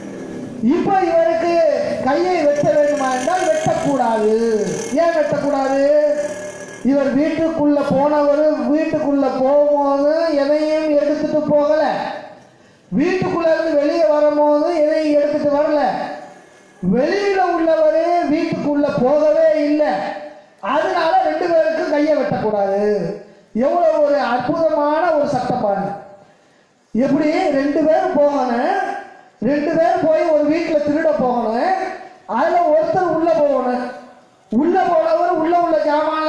இப்ப இவருக்கு கையை வெட்ட வேண்டுமா என்றால் வெட்டக்கூடாது ஏன் வெட்டக்கூடாது இவர் வீட்டுக்குள்ள போனவர் வீட்டுக்குள்ள போகும்போது எதையும் எடுத்துட்டு போகல வீட்டுக்குள்ள இருந்து வெளியே வரும்போது எதையும் எடுத்துட்டு வரல வெளியில உள்ளவர் வீட்டுக்குள்ள போகவே இல்லை அதனால ரெண்டு பேருக்கும் கையை வெட்டக்கூடாது எவ்வளவு ஒரு அற்புதமான ஒரு சட்டம் பாருங்க எப்படி ரெண்டு பேரும் போகணும் ரெண்டு பேர் போய் ஒரு வீட்டில் திருட போகணும் அதுல ஒருத்தர் உள்ள போகணும் உள்ள போனவர் உள்ள உள்ள ஜாமான்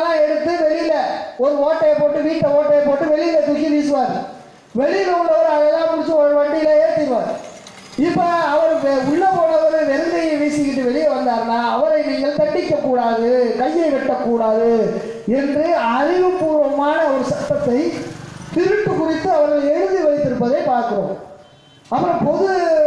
ஒரு ஓட்டையை போட்டு வீட்டை ஓட்டையை போட்டு வெளியில தூக்கி வீசுவார் வெளியில உள்ளவர் அதெல்லாம் முடிச்சு ஒரு வண்டியில ஏற்றிடுவார் இப்போ அவர் வெ- உள்ள போனவர் வெறுங்கையை வீசிக்கிட்டு வெளியே வந்தார்னா அவரை நீங்கள் தண்டிக்க கூடாது கையை வெட்டக்கூடாது என்று அறிவுபூர்வமான ஒரு சட்டத்தை திருட்டு குறித்து அவர்கள் எழுதி வைத்திருப்பதை பார்க்கிறோம் அப்புறம் பொது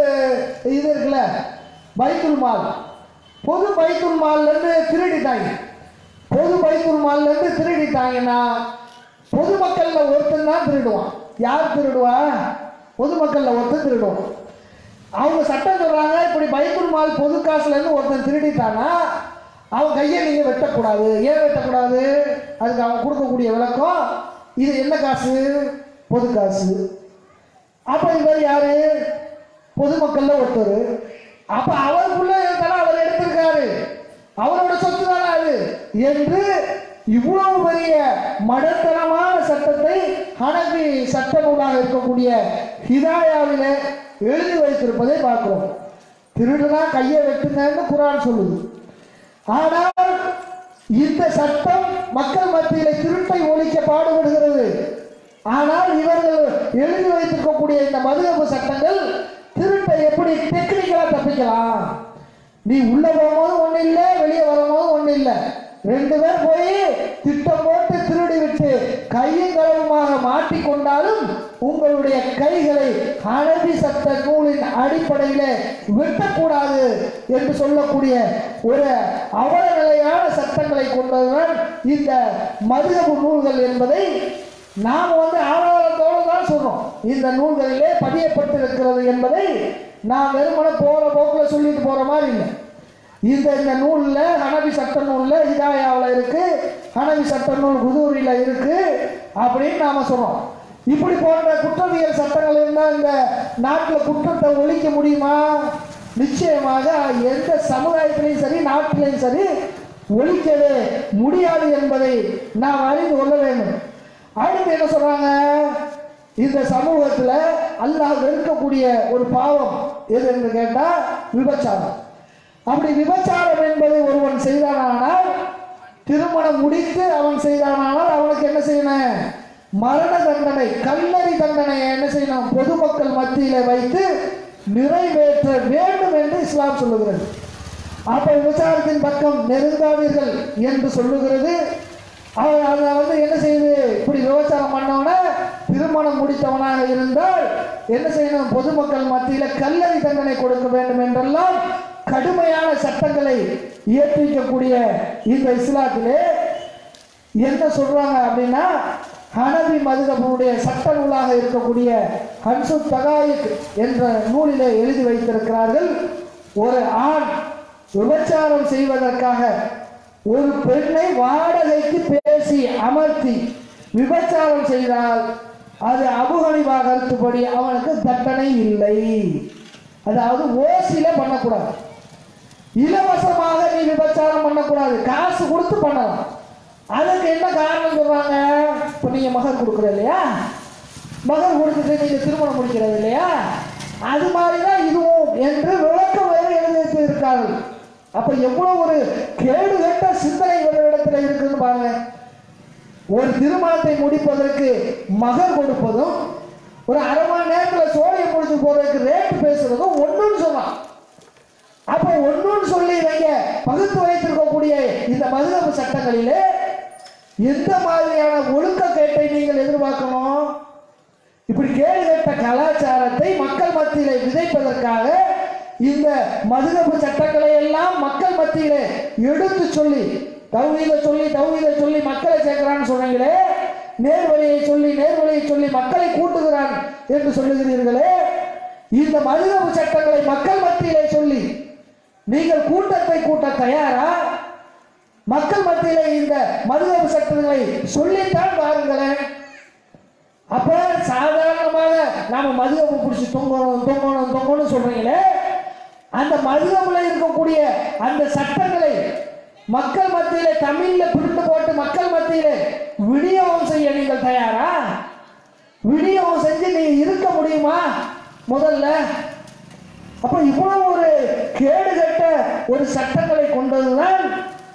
இது இருக்குல்ல பைத்துல் மால் பொது பைத்துல் மால்ல இருந்து திருடிட்டாங்க பொது பைத்துல் மால்ல இருந்து திருடிட்டாங்கன்னா பொதுமக்கள்ல ஒருத்தன் தான் திருடுவான் யார் திருடுவா பொதுமக்கள்ல ஒருத்தன் திருடுவான் அவங்க சட்டம் சொல்றாங்க இப்படி பைத்துல் மால் பொது காசுல இருந்து ஒருத்தன் திருடிட்டானா அவன் கையை நீங்க வெட்டக்கூடாது ஏன் வெட்டக்கூடாது அதுக்கு அவன் கொடுக்கக்கூடிய விளக்கம் இது என்ன காசு பொது காசு அப்ப இவர் யாரு பொதுமக்கள்ல ஒருத்தர் அப்ப அவருக்குள்ள இருந்தாலும் அவர் எடுத்திருக்காரு அவரோட சொத்து தானே அது என்று இவ்வளவு பெரிய மடத்தனமான சட்டத்தை ஹனபி சட்ட நூலாக இருக்கக்கூடிய ஹிதாயாவிலே எழுதி வைத்திருப்பதை பார்க்கிறோம் திருடுனா கையை வெட்டுங்கன்னு குரான் சொல்லுது ஆனால் இந்த சட்டம் மக்கள் மத்தியில் திருட்டை ஒழிக்க பாடுபடுகிறது ஆனால் இவர்கள் எழுதி வைத்திருக்கக்கூடிய இந்த மதுகப்பு சட்டங்கள் திருட்டை எப்படி டெக்னிக்கலா தப்பிக்கலாம் நீ உள்ள போகும்போது ஒண்ணு இல்லை வெளியே வரும்போது ஒண்ணு இல்லை ரெண்டு பேர் போய் திட்டம் போட்டு திருடி விட்டு கையும் களவுமாக மாட்டிக்கொண்டாலும் உங்களுடைய கைகளை அனபி சட்ட நூலின் அடிப்படையிலே வெட்டக்கூடாது என்று சொல்லக்கூடிய ஒரு அவல நிலையான சட்டங்களை கொண்டதுதான் இந்த மதுகபு நூல்கள் என்பதை நாம் வந்து ஆதாரத்தோடு தான் சொல்றோம் இந்த நூல்களிலே பதியப்பட்டிருக்கிறது என்பதை நான் வெறுமனே போற போக்கில் சொல்லிட்டு போற மாதிரி இல்லை இந்த இந்த நூல்ல ஹனபி சட்ட நூல்ல ஹிதாயாவில் இருக்கு ஹனபி சட்ட நூல் குதூரில் இருக்கு அப்படின்னு நாம சொல்றோம் இப்படி போன்ற குற்றவியல் சட்டங்கள் இருந்தால் இந்த நாட்டில் குற்றத்தை ஒழிக்க முடியுமா நிச்சயமாக எந்த சமுதாயத்திலையும் சரி நாட்டிலையும் சரி ஒழிக்கவே முடியாது என்பதை நாம் அறிந்து கொள்ள வேண்டும் அடுத்து என்ன சொல்றாங்க இந்த சமூகத்துல அல்லாஹ் வெறுக்கக்கூடிய ஒரு பாவம் எது என்று கேட்டா விபச்சாரம் அப்படி விபச்சாரம் என்பதை ஒருவன் செய்தானால் திருமணம் முடித்து அவன் செய்தானால் அவனுக்கு என்ன செய்யணும் மரண தண்டனை கல்லறி தண்டனையை என்ன செய்யணும் பொதுமக்கள் மத்தியில வைத்து நிறைவேற்ற வேண்டும் என்று இஸ்லாம் சொல்லுகிறது அப்ப விபச்சாரத்தின் பக்கம் நெருங்காதீர்கள் என்று சொல்லுகிறது அவன் அதை வந்து என்ன செய்யுது இப்படி விபச்சாரம் பண்ணவன திருமணம் முடித்தவனாக இருந்தால் என்ன செய்யணும் பொதுமக்கள் மத்தியில கல்லறி தண்டனை கொடுக்க வேண்டும் என்றெல்லாம் கடுமையான சட்டங்களை இயற்றிக்கக்கூடிய இந்த இஸ்லாத்திலே என்ன சொல்றாங்க அப்படின்னா ஹனபி மதுகபுடைய சட்ட நூலாக இருக்கக்கூடிய ஹன்சு தகாயிக் என்ற நூலிலே எழுதி வைத்திருக்கிறார்கள் ஒரு ஆண் விபச்சாரம் செய்வதற்காக ஒரு பெண்ணை வாடகைக்கு பேசி அமர்த்தி விபச்சாரம் செய்தால் அது அபுகணிவா கருத்துப்படி அவனுக்கு தண்டனை இல்லை அதாவது ஓசியில பண்ணக்கூடாது இலவசமாக நீ விபச்சாரம் பண்ணக்கூடாது காசு கொடுத்து பண்ணலாம் அதுக்கு என்ன காரணம் சொல்றாங்க இப்போ நீங்க மகர் கொடுக்குற இல்லையா மகர் கொடுத்துட்டு நீங்க திருமணம் முடிக்கிறது இல்லையா அது மாதிரி தான் இதுவும் என்று விளக்கம் வேறு எழுதி இருக்கார்கள் அப்ப எவ்வளவு ஒரு கேடு கட்ட சிந்தனை இவர்களிடத்துல இருக்குன்னு பாருங்க ஒரு திருமணத்தை முடிப்பதற்கு மகர் கொடுப்பதும் ஒரு அரை மணி நேரத்துல சோழியை முடிச்சு போறதுக்கு ரேட் பேசுறதும் ஒண்ணுன்னு சொன்னான் அப்ப ஒண்ணுன்னு சொல்லி வைங்க பகுத்து வைத்திருக்கக்கூடிய இந்த மதுகபு சட்டங்களிலே எந்த மாதிரியான ஒழுக்கக்கேட்டை நீங்கள் எதிர்பார்க்கணும் இப்படி கேடு கட்ட கலாச்சாரத்தை மக்கள் மத்தியிலே விதைப்பதற்காக இந்த மதுகபு சட்டங்களை எல்லாம் மக்கள் மத்தியிலே எடுத்து சொல்லி தௌஹீத சொல்லி தௌஹீத சொல்லி மக்களை சேர்க்கிறான்னு சொன்னீங்களே நேர்வழியை சொல்லி நேர்வழியை சொல்லி மக்களை கூட்டுகிறான் என்று சொல்லுகிறீர்களே இந்த மதுகபு சட்டங்களை மக்கள் மத்தியிலே சொல்லி நீங்கள் கூட்டத்தை கூட்ட தயாரா மக்கள் மத்தியிலே இந்த மதுகபு சட்டங்களை சொல்லித்தான் பாருங்களேன் அப்ப சாதாரணமாக நாம மதுகப்பு பிடிச்சி தொங்கணும் தொங்கணும் தொங்கணும் சொல்றீங்களே அந்த மதுகப்புல இருக்கக்கூடிய அந்த சட்டங்களை மக்கள் மத்தியில தமிழ்ல பிரிண்டு போட்டு மக்கள் மத்தியில விநியோகம் செய்ய நீங்கள் தயாரா விநியோகம் செஞ்சு நீங்க இருக்க முடியுமா முதல்ல அப்ப இவ்வளவு ஒரு கேடுகட்ட ஒரு சட்டங்களை கொண்டதுதான்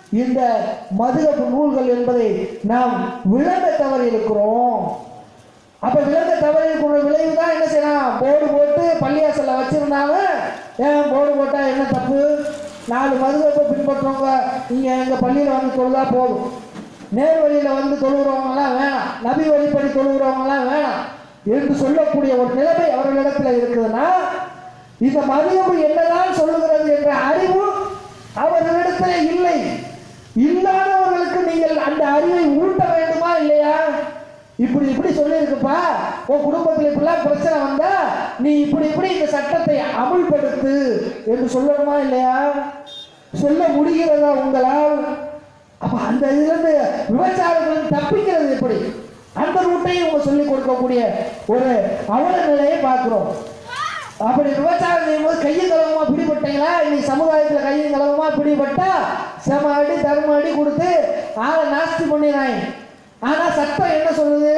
இந்த மதுகப்பு நூல்கள் என்பதை நாம் விளங்க தவறி இருக்கிறோம் அப்ப விளங்க தவறி இருக்கிற விளைவு தான் என்ன செய்யலாம் போர்டு போட்டு பள்ளியாசல்ல வச்சிருந்தாங்க ஏன் போர்டு போட்டா என்ன தப்பு நாலு மதுகப்பை பின்பற்றவங்க இங்க எங்க பள்ளியில வந்து தொழுதா போதும் நேர் வழியில வந்து தொழுகிறவங்கலாம் வேணாம் நபி வழிப்படி தொழுகிறவங்கலாம் வேணாம் என்று சொல்லக்கூடிய ஒரு நிலைமை அவர்களிடத்துல இருக்குதுன்னா இந்த மதியவு என்னதான் சொல்லுகிறது என்ற அறிவு அவர்களிடத்துல இல்லை இல்லாதவர்களுக்கு நீங்கள் அந்த அறிவை ஊட்ட வேண்டுமா இல்லையா இப்படி இப்படி சொல்லியிருக்குப்பா உன் குடும்பத்தில் இப்படிலாம் பிரச்சனை வந்தா நீ இப்படி இப்படி இந்த சட்டத்தை அமுல்படுத்து என்று சொல்லணுமா இல்லையா சொல்ல முடிகிறதா உங்களால் அப்ப அந்த இதுல இருந்து விபச்சாரங்கள் தப்பிக்கிறது எப்படி அந்த ரூட்டையும் இவங்க சொல்லிக் கொடுக்கக்கூடிய ஒரு அவல நிலையை பார்க்கிறோம் அப்படி விபச்சாரம் செய்யும்போது கையும் கலவமா பிடிபட்டீங்களா இன்னைக்கு சமுதாயத்துல கையும் கலவமா பிடிபட்டா செம அடி தர்ம அடி கொடுத்து ஆளை நாஸ்தி பண்ணினாங்க ஆனா சட்டம் என்ன சொல்லுது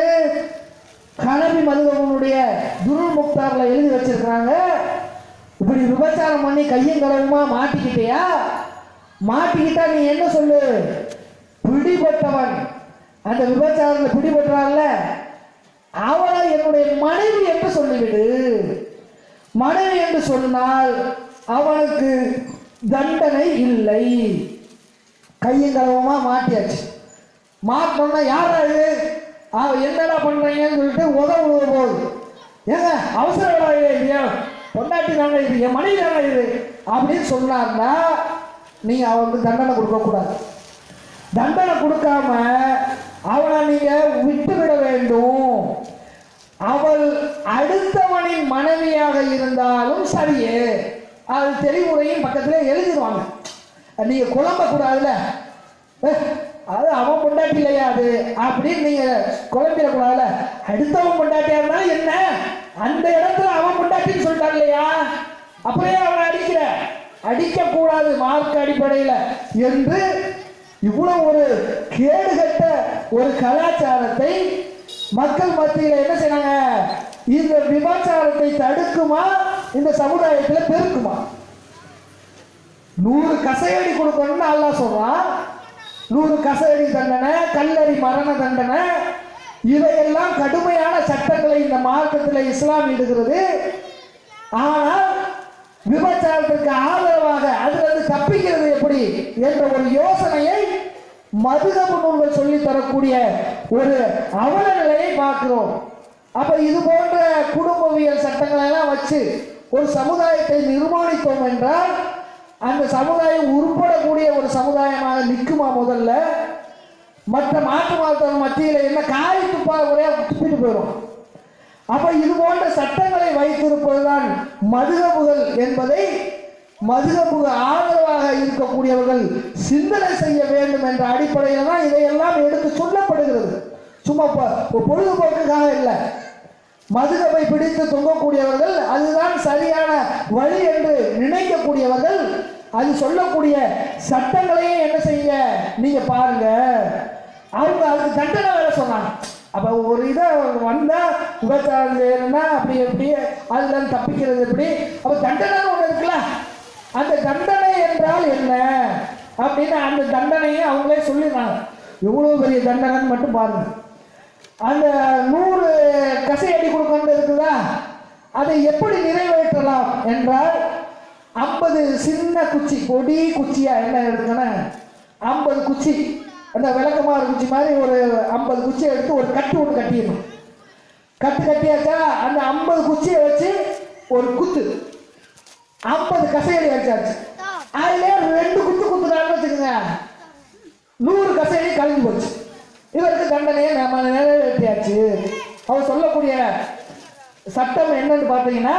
கனபி மதுகவனுடைய துருள் முக்தார்ல எழுதி வச்சிருக்கிறாங்க இப்படி விபச்சாரம் பண்ணி கையும் கலவுமா மாட்டிக்கிட்டியா மாட்டிக்கிட்டா நீ என்ன சொல்லு பிடிபட்டவன் அந்த விபச்சாரத்தில் பிடிபட்டான்ல அவளை என்னுடைய மனைவி என்று சொல்லிவிடு மனைவி என்று சொன்னால் அவனுக்கு தண்டனை இல்லை கையும் களவுமா மாட்டியாச்சு மாட்டோம்னா யாரா இது அவ என்னடா பண்றீங்கன்னு சொல்லிட்டு உதவு போகுது ஏங்க அவசரம் இல்லையா பொண்டாட்டி தாங்க இது என் மனைவி தாங்க இது அப்படின்னு சொன்னார்னா நீங்க அவனுக்கு தண்டனை கொடுக்க கூடாது தண்டனை கொடுக்காம அவனை நீங்க விட்டுவிட வேண்டும் அவள் அடுத்தவனின் மனைவியாக இருந்தாலும் சரியே அது தெளிவுரையும் பக்கத்துல எழுதிடுவாங்க நீங்க குழம்ப கூடாதுல்ல அஹ், அது அவன் பொண்டாட்டி இல்லையா அது அப்படின்னு நீங்க குழம்பிடக்கூடாதுல்ல அடுத்தவன் பொண்டாட்டியா இருந்தாலும் என்ன அந்த இடத்துல அவன் பொண்டாட்டின்னு சொல்லிட்டான் இல்லையா அப்படியே அவனை அடிக்கிற அடிக்க கூடாது மார்க் அடிப்படையில் என்று இவ்வளவு ஒரு கேடுகட்ட ஒரு கலாச்சாரத்தை மக்கள் மத்தியில் என்ன செய்றாங்க இந்த விபச்சாரத்தை தடுக்குமா இந்த சமுதாயத்தில் பெருக்குமா நூறு கசையடி கொடுக்கணும்னு அல்லாஹ் சொல்றான் நூறு கசையடி தண்டனை கல்லறி மரண தண்டனை இவையெல்லாம் கடுமையான சட்டங்களை இந்த மார்க்கத்தில் இஸ்லாம் இடுகிறது ஆனால் விபச்சாரத்திற்கு ஆதரவாக அதிலிருந்து தப்பிக்கிறது எப்படி என்ற ஒரு யோசனையை மதுகபு நூல்கள் சொல்லி தரக்கூடிய ஒரு அவல நிலையை பார்க்கிறோம் அப்ப இது போன்ற குடும்பவியல் சட்டங்களை எல்லாம் வச்சு ஒரு சமுதாயத்தை நிர்மாணித்தோம் என்றால் அந்த சமுதாயம் உருப்படக்கூடிய ஒரு சமுதாயமாக நிற்குமா முதல்ல மற்ற மாற்று மாற்றவர் மத்தியில் என்ன காய் துப்பா ஒரே துப்பிட்டு போயிடும் அப்ப இது போன்ற சட்டங்களை வைத்திருப்பதுதான் மதுகபுகள் என்பதை மதுகபுக ஆதரவாக இருக்கக்கூடியவர்கள் சிந்தனை செய்ய வேண்டும் என்ற அடிப்படையில் தான் இதையெல்லாம் எடுத்து சொல்லப்படுகிறது சும்மா ப- ஒரு பொழுதுபோக்குக்காக இல்லை மதுகபை பிடித்து தொங்கக்கூடியவர்கள் அதுதான் சரியான வழி என்று நினைக்கக்கூடியவர்கள் அது சொல்லக்கூடிய சட்டங்களையே என்ன செய்யுங்க நீங்க பாருங்க அவங்க அதுக்கு தண்டனை வேற சொன்னாங்க அப்ப ஒரு இதை வந்தா விபச்சாரம் செய்யணும்னா அப்படி எப்படி அதுல இருந்து தப்பிக்கிறது எப்படி அப்ப தண்டனை ஒண்ணு இருக்குல்ல அந்த தண்டனை என்றால் என்ன அப்படின்னு அந்த தண்டனையை அவங்களே சொல்லிடுறாங்க எவ்வளவு பெரிய தண்டனைன்னு மட்டும் பாருங்க அந்த நூறு கசையடி கொடுக்கணும் இருக்குதா அதை எப்படி நிறைவேற்றலாம் என்றால் ஐம்பது சின்ன குச்சி பொடி குச்சியா என்ன இருக்குன்னா ஐம்பது குச்சி அந்த விளக்கமாறு குச்சி மாதிரி ஒரு ஐம்பது குச்சியை எடுத்து ஒரு கட்டு ஒன்று கட்டிடணும் கட்டு கட்டியாச்சா அந்த ஐம்பது குச்சியை வச்சு ஒரு குத்து ஐம்பது கசையடி வச்சாச்சு அதுல ரெண்டு குத்து குத்துறான்னு வச்சுக்கோங்க நூறு கசையடி கலந்து போச்சு இவருக்கு தண்டனையை நம்ம நிறைவேற்றியாச்சு அவர் சொல்லக்கூடிய சட்டம் என்னன்னு பார்த்தீங்கன்னா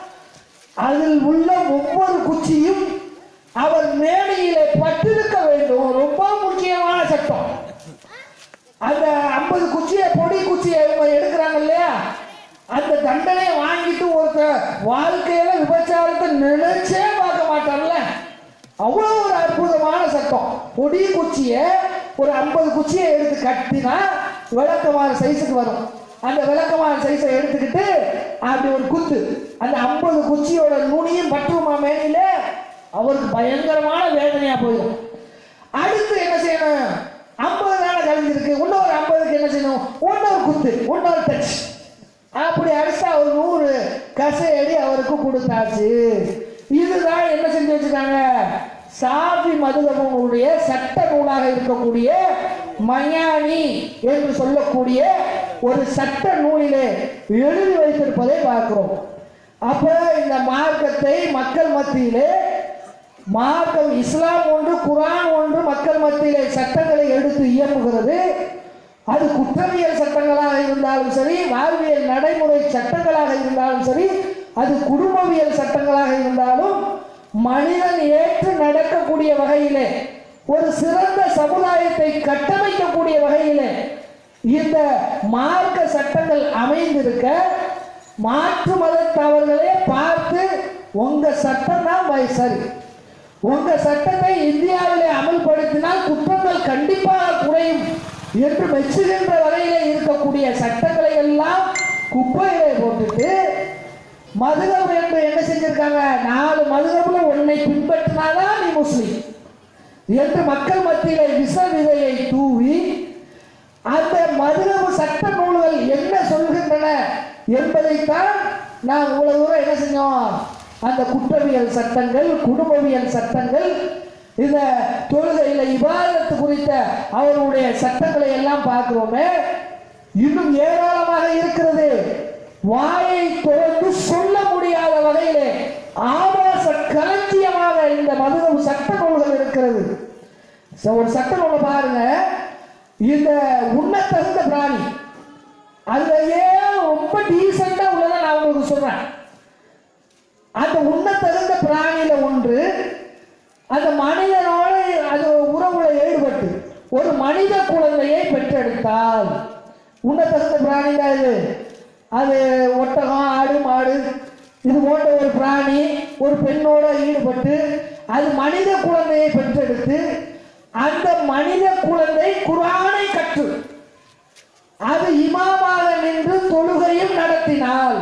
அதில் உள்ள ஒவ்வொரு குச்சியும் அவர் மேடையிலே பட்டிருக்க வேண்டும் ரொம்ப முக்கியமான சட்டம் அந்த ஐம்பது குச்சியை பொடி குச்சியை இவங்க எடுக்கிறாங்க இல்லையா அந்த தண்டனையை வாங்கிட்டு ஒருத்தர் வாழ்க்கையில விபச்சாரத்தை நினைச்சே பார்க்க மாட்டான்ல அவ்வளோ ஒரு அற்புதமான சட்டம் பொடி குச்சியை ஒரு ஐம்பது குச்சியை எடுத்து கட்டினா விளக்கமான சைஸுக்கு வரும் அந்த விளக்கமான சைஸை எடுத்துக்கிட்டு அப்படி ஒரு குத்து அந்த ஐம்பது குச்சியோட நுனியும் பட்டுமா மேனில அவருக்கு பயங்கரமான வேதனையா போயிடும் அடுத்து என்ன செய்யணும் ஐம்பது நாள் கழிஞ்சிருக்கு இன்னொரு ஐம்பதுக்கு என்ன செய்யணும் இன்னொரு குத்து இன்னொரு டச் அப்படி அடிச்சா ஒரு நூறு கசையடி அவருக்கு கொடுத்தாச்சு இதுதான் என்ன செஞ்சு வச்சுருக்காங்க சாஃபி மதுகபங்களுடைய சட்ட நூலாக இருக்கக்கூடிய மயானி என்று சொல்லக்கூடிய ஒரு சட்ட நூலிலே எழுதி வைத்திருப்பதை பார்க்கிறோம் அப்ப இந்த மார்க்கத்தை மக்கள் மத்தியிலே மார்க்கம் இஸ்லாம் ஒன்று குரான் ஒன்று மக்கள் மத்தியிலே சட்டங்களை எடுத்து இயங்குகிறது அது குற்றவியல் சட்டங்களாக இருந்தாலும் சரி வாழ்வியல் நடைமுறை சட்டங்களாக இருந்தாலும் சரி அது குடும்பவியல் சட்டங்களாக இருந்தாலும் மனிதன் ஏற்று நடக்கக்கூடிய வகையிலே ஒரு சிறந்த சமுதாயத்தை கட்டமைக்கக்கூடிய வகையிலே இந்த மார்க்க சட்டங்கள் அமைந்திருக்க மாற்று மதத்தவர்களே பார்த்து உங்க சட்டம் தான் சரி உங்க சட்டத்தை இந்தியாவிலே அமல்படுத்தினால் குற்றங்கள் கண்டிப்பாக குறையும் என்று மெச்சுகின்ற வகையிலே இருக்கக்கூடிய சட்டங்களை எல்லாம் குப்பையிலே போட்டுட்டு மதுகப் என்று என்ன செஞ்சிருக்காங்க நாலு மதுகப்புல ஒன்னை பின்பற்றினாதான் நீ முஸ்லீம் என்று மக்கள் மத்தியிலே விச விதையை தூவி அந்த மதுரவு சட்ட நூல்கள் என்ன சொல்கின்றன என்பதைத்தான் நாம் இவ்வளவு தூரம் என்ன செஞ்சோம் அந்த குற்றவியல் சட்டங்கள் குடும்பவியல் சட்டங்கள் இந்த தொழுகையில இபாதத்து குறித்த அவருடைய சட்டங்களை எல்லாம் பார்க்கிறோமே இன்னும் ஏராளமாக இருக்கிறது வாயை திறந்து சொல்ல முடியாத வகையிலே ஆபாச களஞ்சியமாக இந்த மதுரவு சட்ட நூல்கள் இருக்கிறது சோ, ஒரு சட்ட நூலை பாருங்க இந்த உண்ணத்தகுந்த பிராணி அதுலயே ரொம்ப டீசெண்டா உள்ளதை நான் உங்களுக்கு சொல்றேன் அந்த உண்ணத்தகுந்த பிராணியில ஒன்று அந்த மனிதனோட அது உறவுல ஈடுபட்டு ஒரு மனித குழந்தையை பெற்றெடுத்தால் உண்ணத்தகுந்த பிராணி தான் இது அது ஒட்டகம் ஆடு மாடு இது போன்ற ஒரு பிராணி ஒரு பெண்ணோட ஈடுபட்டு அது மனித குழந்தையை பெற்றெடுத்து அந்த மனித குழந்தை குரானை கற்று அது இமாமாக நின்று தொழுகையும் நடத்தினால்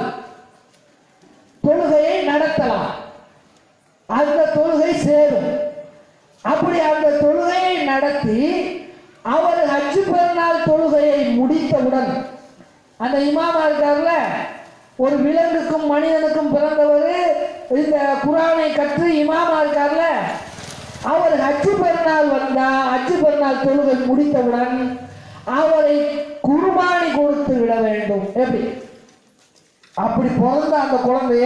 தொழுகையை நடத்தலாம் அந்த தொழுகை சேரும் அப்படி அந்த தொழுகையை நடத்தி அவர் ஹஜ்ஜு பெருநாள் தொழுகையை முடித்தவுடன் அந்த இமாமா இருக்கார்ல ஒரு விலங்குக்கும் மனிதனுக்கும் பிறந்தவர் இந்த குரானை கற்று இமாமா இருக்கார்ல அவர் ஹஜ்ஜு பெருநாள் வந்தா ஹஜ்ஜு பெருநாள் தொழுகை முடித்தவுடன் அவரை குர்பானி கொடுத்து விட வேண்டும் எப்படி அப்படி பிறந்த அந்த குழந்தைய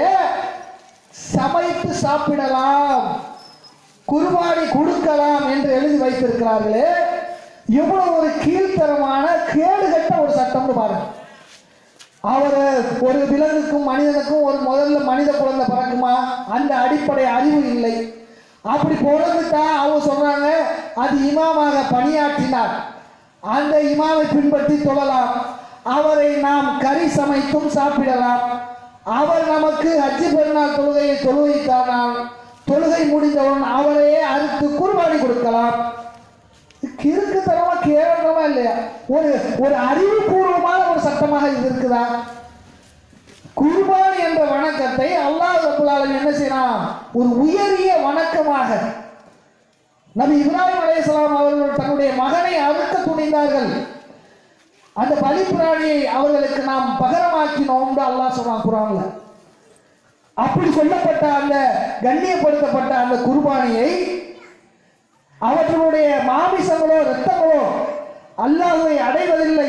சமைத்து சாப்பிடலாம் குர்பானி கொடுக்கலாம் என்று எழுதி வைத்திருக்கிறார்களே எவ்வளவு ஒரு கீழ்த்தரமான கேடுகட்ட ஒரு சட்டம்னு பாருங்க அவர் ஒரு விலங்குக்கும் மனிதனுக்கும் ஒரு முதல்ல மனித குழந்தை பிறக்குமா அந்த அடிப்படை அறிவு இல்லை அப்படி பிறந்துட்டா அவங்க சொல்றாங்க அது இமாமாக பணியாற்றினார் அந்த இமாமை பின்பற்றி தொழலாம் அவரை நாம் கறி சமைத்தும் சாப்பிடலாம் அவர் நமக்கு ஹஜ்ஜி பெருநாள் தொழுகையை தொழுகைத்தானால் தொழுகை முடிந்தவுடன் அவரையே அறுத்து குர்பானி கொடுக்கலாம் கிறுக்குத்தனமா கேவலமா இல்லையா ஒரு ஒரு அறிவுபூர்வமான ஒரு சட்டமாக இது இருக்குதா குர்பானி என்ற வணக்கத்தை அல்லாஹ் ரபுல் ஆலமீன் என்ன செய்யறான் ஒரு உயரிய வணக்கமாக நபி இப்ராஹிம் அலைஹிஸ்ஸலாம் அவர்கள் தன்னுடைய மகனை அறுக்க துணிந்தார்கள் அந்த பலிப்பிராணியை அவர்களுக்கு நாம் பகரமாக்கினோம் அல்லாஹ் சொல்றான் குரான்ல அப்படி சொல்லப்பட்ட அந்த கண்ணியப்படுத்தப்பட்ட அந்த குர்பானியை அவர்களுடைய மாமிசங்களோ இரத்தங்களோ அல்லாஹ்வை அடைவதில்லை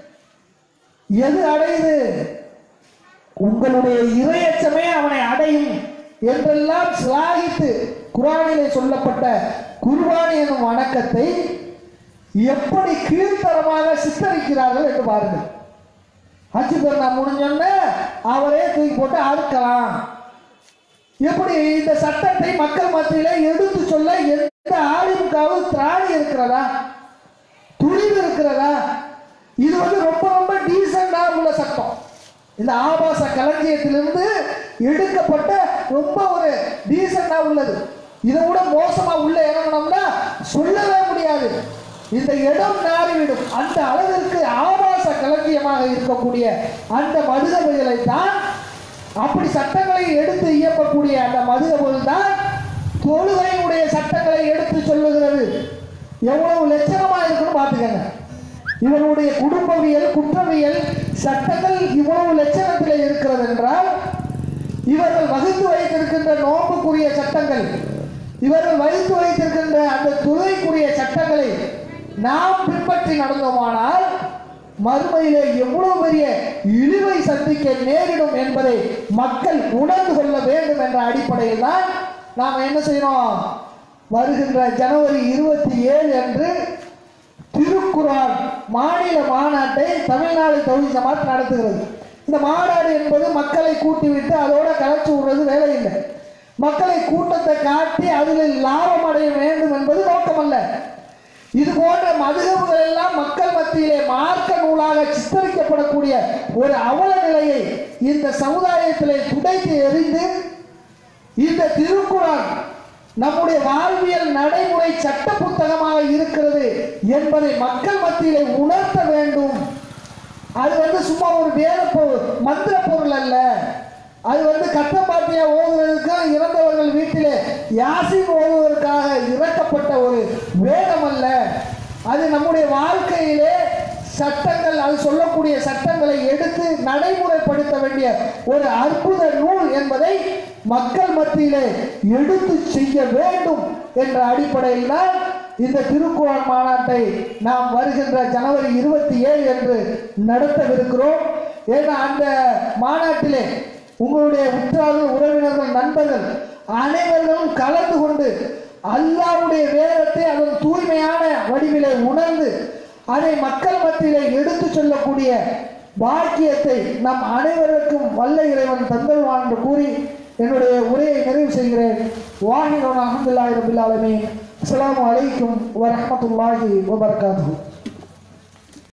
எது அடையுது உங்களுடைய இரையச்சமே அவனை அடையும் என்றெல்லாம் சிலாகித்து குரானிலே சொல்லப்பட்ட குர்பானி எனும் வணக்கத்தை எப்படி கீழ்த்தரமாக சித்தரிக்கிறார்கள் என்று பாருங்கள் ஹஜ் பெருநா முடிஞ்சோன்னு அவரே தூக்கி போட்டு அறுக்கலாம் எப்படி இந்த சட்டத்தை மக்கள் மத்தியிலே எடுத்து சொல்ல எந்த ஆளுமுக்காவது திராணி இருக்கிறதா துணிவு இருக்கிறதா இது வந்து ரொம்ப ரொம்ப டீசெண்டா உள்ள சட்டம் இந்த ஆபாச களஞ்சியத்திலிருந்து எடுக்கப்பட்ட ரொம்ப ஒரு டீசெண்டா உள்ளது இதை விட மோசமா உள்ள இறங்கணும்னா சொல்லவே முடியாது இந்த இடம் நாறிவிடும் அந்த அளவிற்கு ஆபாச களஞ்சியமாக இருக்கக்கூடிய அந்த மதுகபைகளை தான் அப்படி சட்டங்களை எடுத்து இயக்கக்கூடிய அந்த மதுகபுகள் தான் தொழுகையுடைய சட்டங்களை எடுத்து சொல்லுகிறது எவ்வளவு லட்சணமா இருக்குன்னு பார்த்துக்கங்க இவனுடைய குடும்பவியல் குற்றவியல் சட்டங்கள் இவ்வளவு லட்சணத்தில் இருக்கிறது என்றால் இவர்கள் வகுத்து வைத்திருக்கின்ற நோம்புக்குரிய சட்டங்கள் இவர்கள் வகுத்து வைத்திருக்கின்ற அந்த துறைக்குரிய சட்டங்களை நாம் பின்பற்றி நடந்தோமானால் மறுமையிலே எவ்வளவு பெரிய இழிவை சந்திக்க நேரிடும் என்பதை மக்கள் உணர்ந்து கொள்ள வேண்டும் என்ற அடிப்படையில் தான் நாம் என்ன செய்யணும் வருகின்ற ஜனவரி இருபத்தி ஏழு அன்று திருக்குறான் மாநில மாநாட்டை தமிழ்நாடு தௌஹீத் ஜமாத் நடத்துகிறது இந்த மாநாடு என்பது மக்களை கூட்டிவிட்டு அதோட கலைச்சு விடுறது வேலை இல்லை மக்களை கூட்டத்தை காட்டி அதில் லாபம் அடைய வேண்டும் என்பது நோக்கமல்ல இது போன்ற மதுகவுகள் எல்லாம் மக்கள் மத்தியிலே மார்க்க நூலாக சித்தரிக்கப்படக்கூடிய ஒரு அவல நிலையை இந்த சமுதாயத்திலே துடைத்து எறிந்து இந்த திருக்குறான் நம்முடைய வாழ்வியல் நடைமுறை சட்ட புத்தகமாக இருக்கிறது என்பதை மக்கள் மத்தியிலே உணர்த்த வேண்டும் அது வந்து சும்மா ஒரு வேத பொருள் மந்திர பொருள் அல்ல அது வந்து கட்டப்பாட்டியா ஓதுவதற்கு இறந்தவர்கள் வீட்டிலே யாசின் ஓதுவதற்காக இறக்கப்பட்ட ஒரு வேதம் அல்ல அது நம்முடைய வாழ்க்கையிலே சட்டங்கள் அது சொல்லக்கூடிய சட்டங்களை எடுத்து நடைமுறைப்படுத்த வேண்டிய ஒரு அற்புத நூல் என்பதை மக்கள் மத்தியிலே எடுத்து செய்ய வேண்டும் என்ற அடிப்படையில் தான் இந்த திருக்குறள் மாநாட்டை நாம் வருகின்ற ஜனவரி இருபத்தி ஏழு என்று நடத்தவிருக்கிறோம் ஏன்னா அந்த மாநாட்டிலே உங்களுடைய உற்றார்கள் உறவினர்கள் நண்பர்கள் அனைவர்களும் கலந்து கொண்டு அல்லாவுடைய வேதத்தை அதன் தூய்மையான வடிவிலே உணர்ந்து அதை மக்கள் மத்தியிலே எடுத்து சொல்லக்கூடிய பாக்கியத்தை நம் அனைவருக்கும் வல்ல இறைவன் தந்தல்வான் என்று கூறி என்னுடைய உரையை நிறைவு செய்கிறேன் வாஹினோன் அஹமதுல்லாஹி ரபில் ஆலமீன் அஸ்ஸலாமு அலைக்கும் வரஹ்மத்துல்லாஹி வபரகாத்துஹு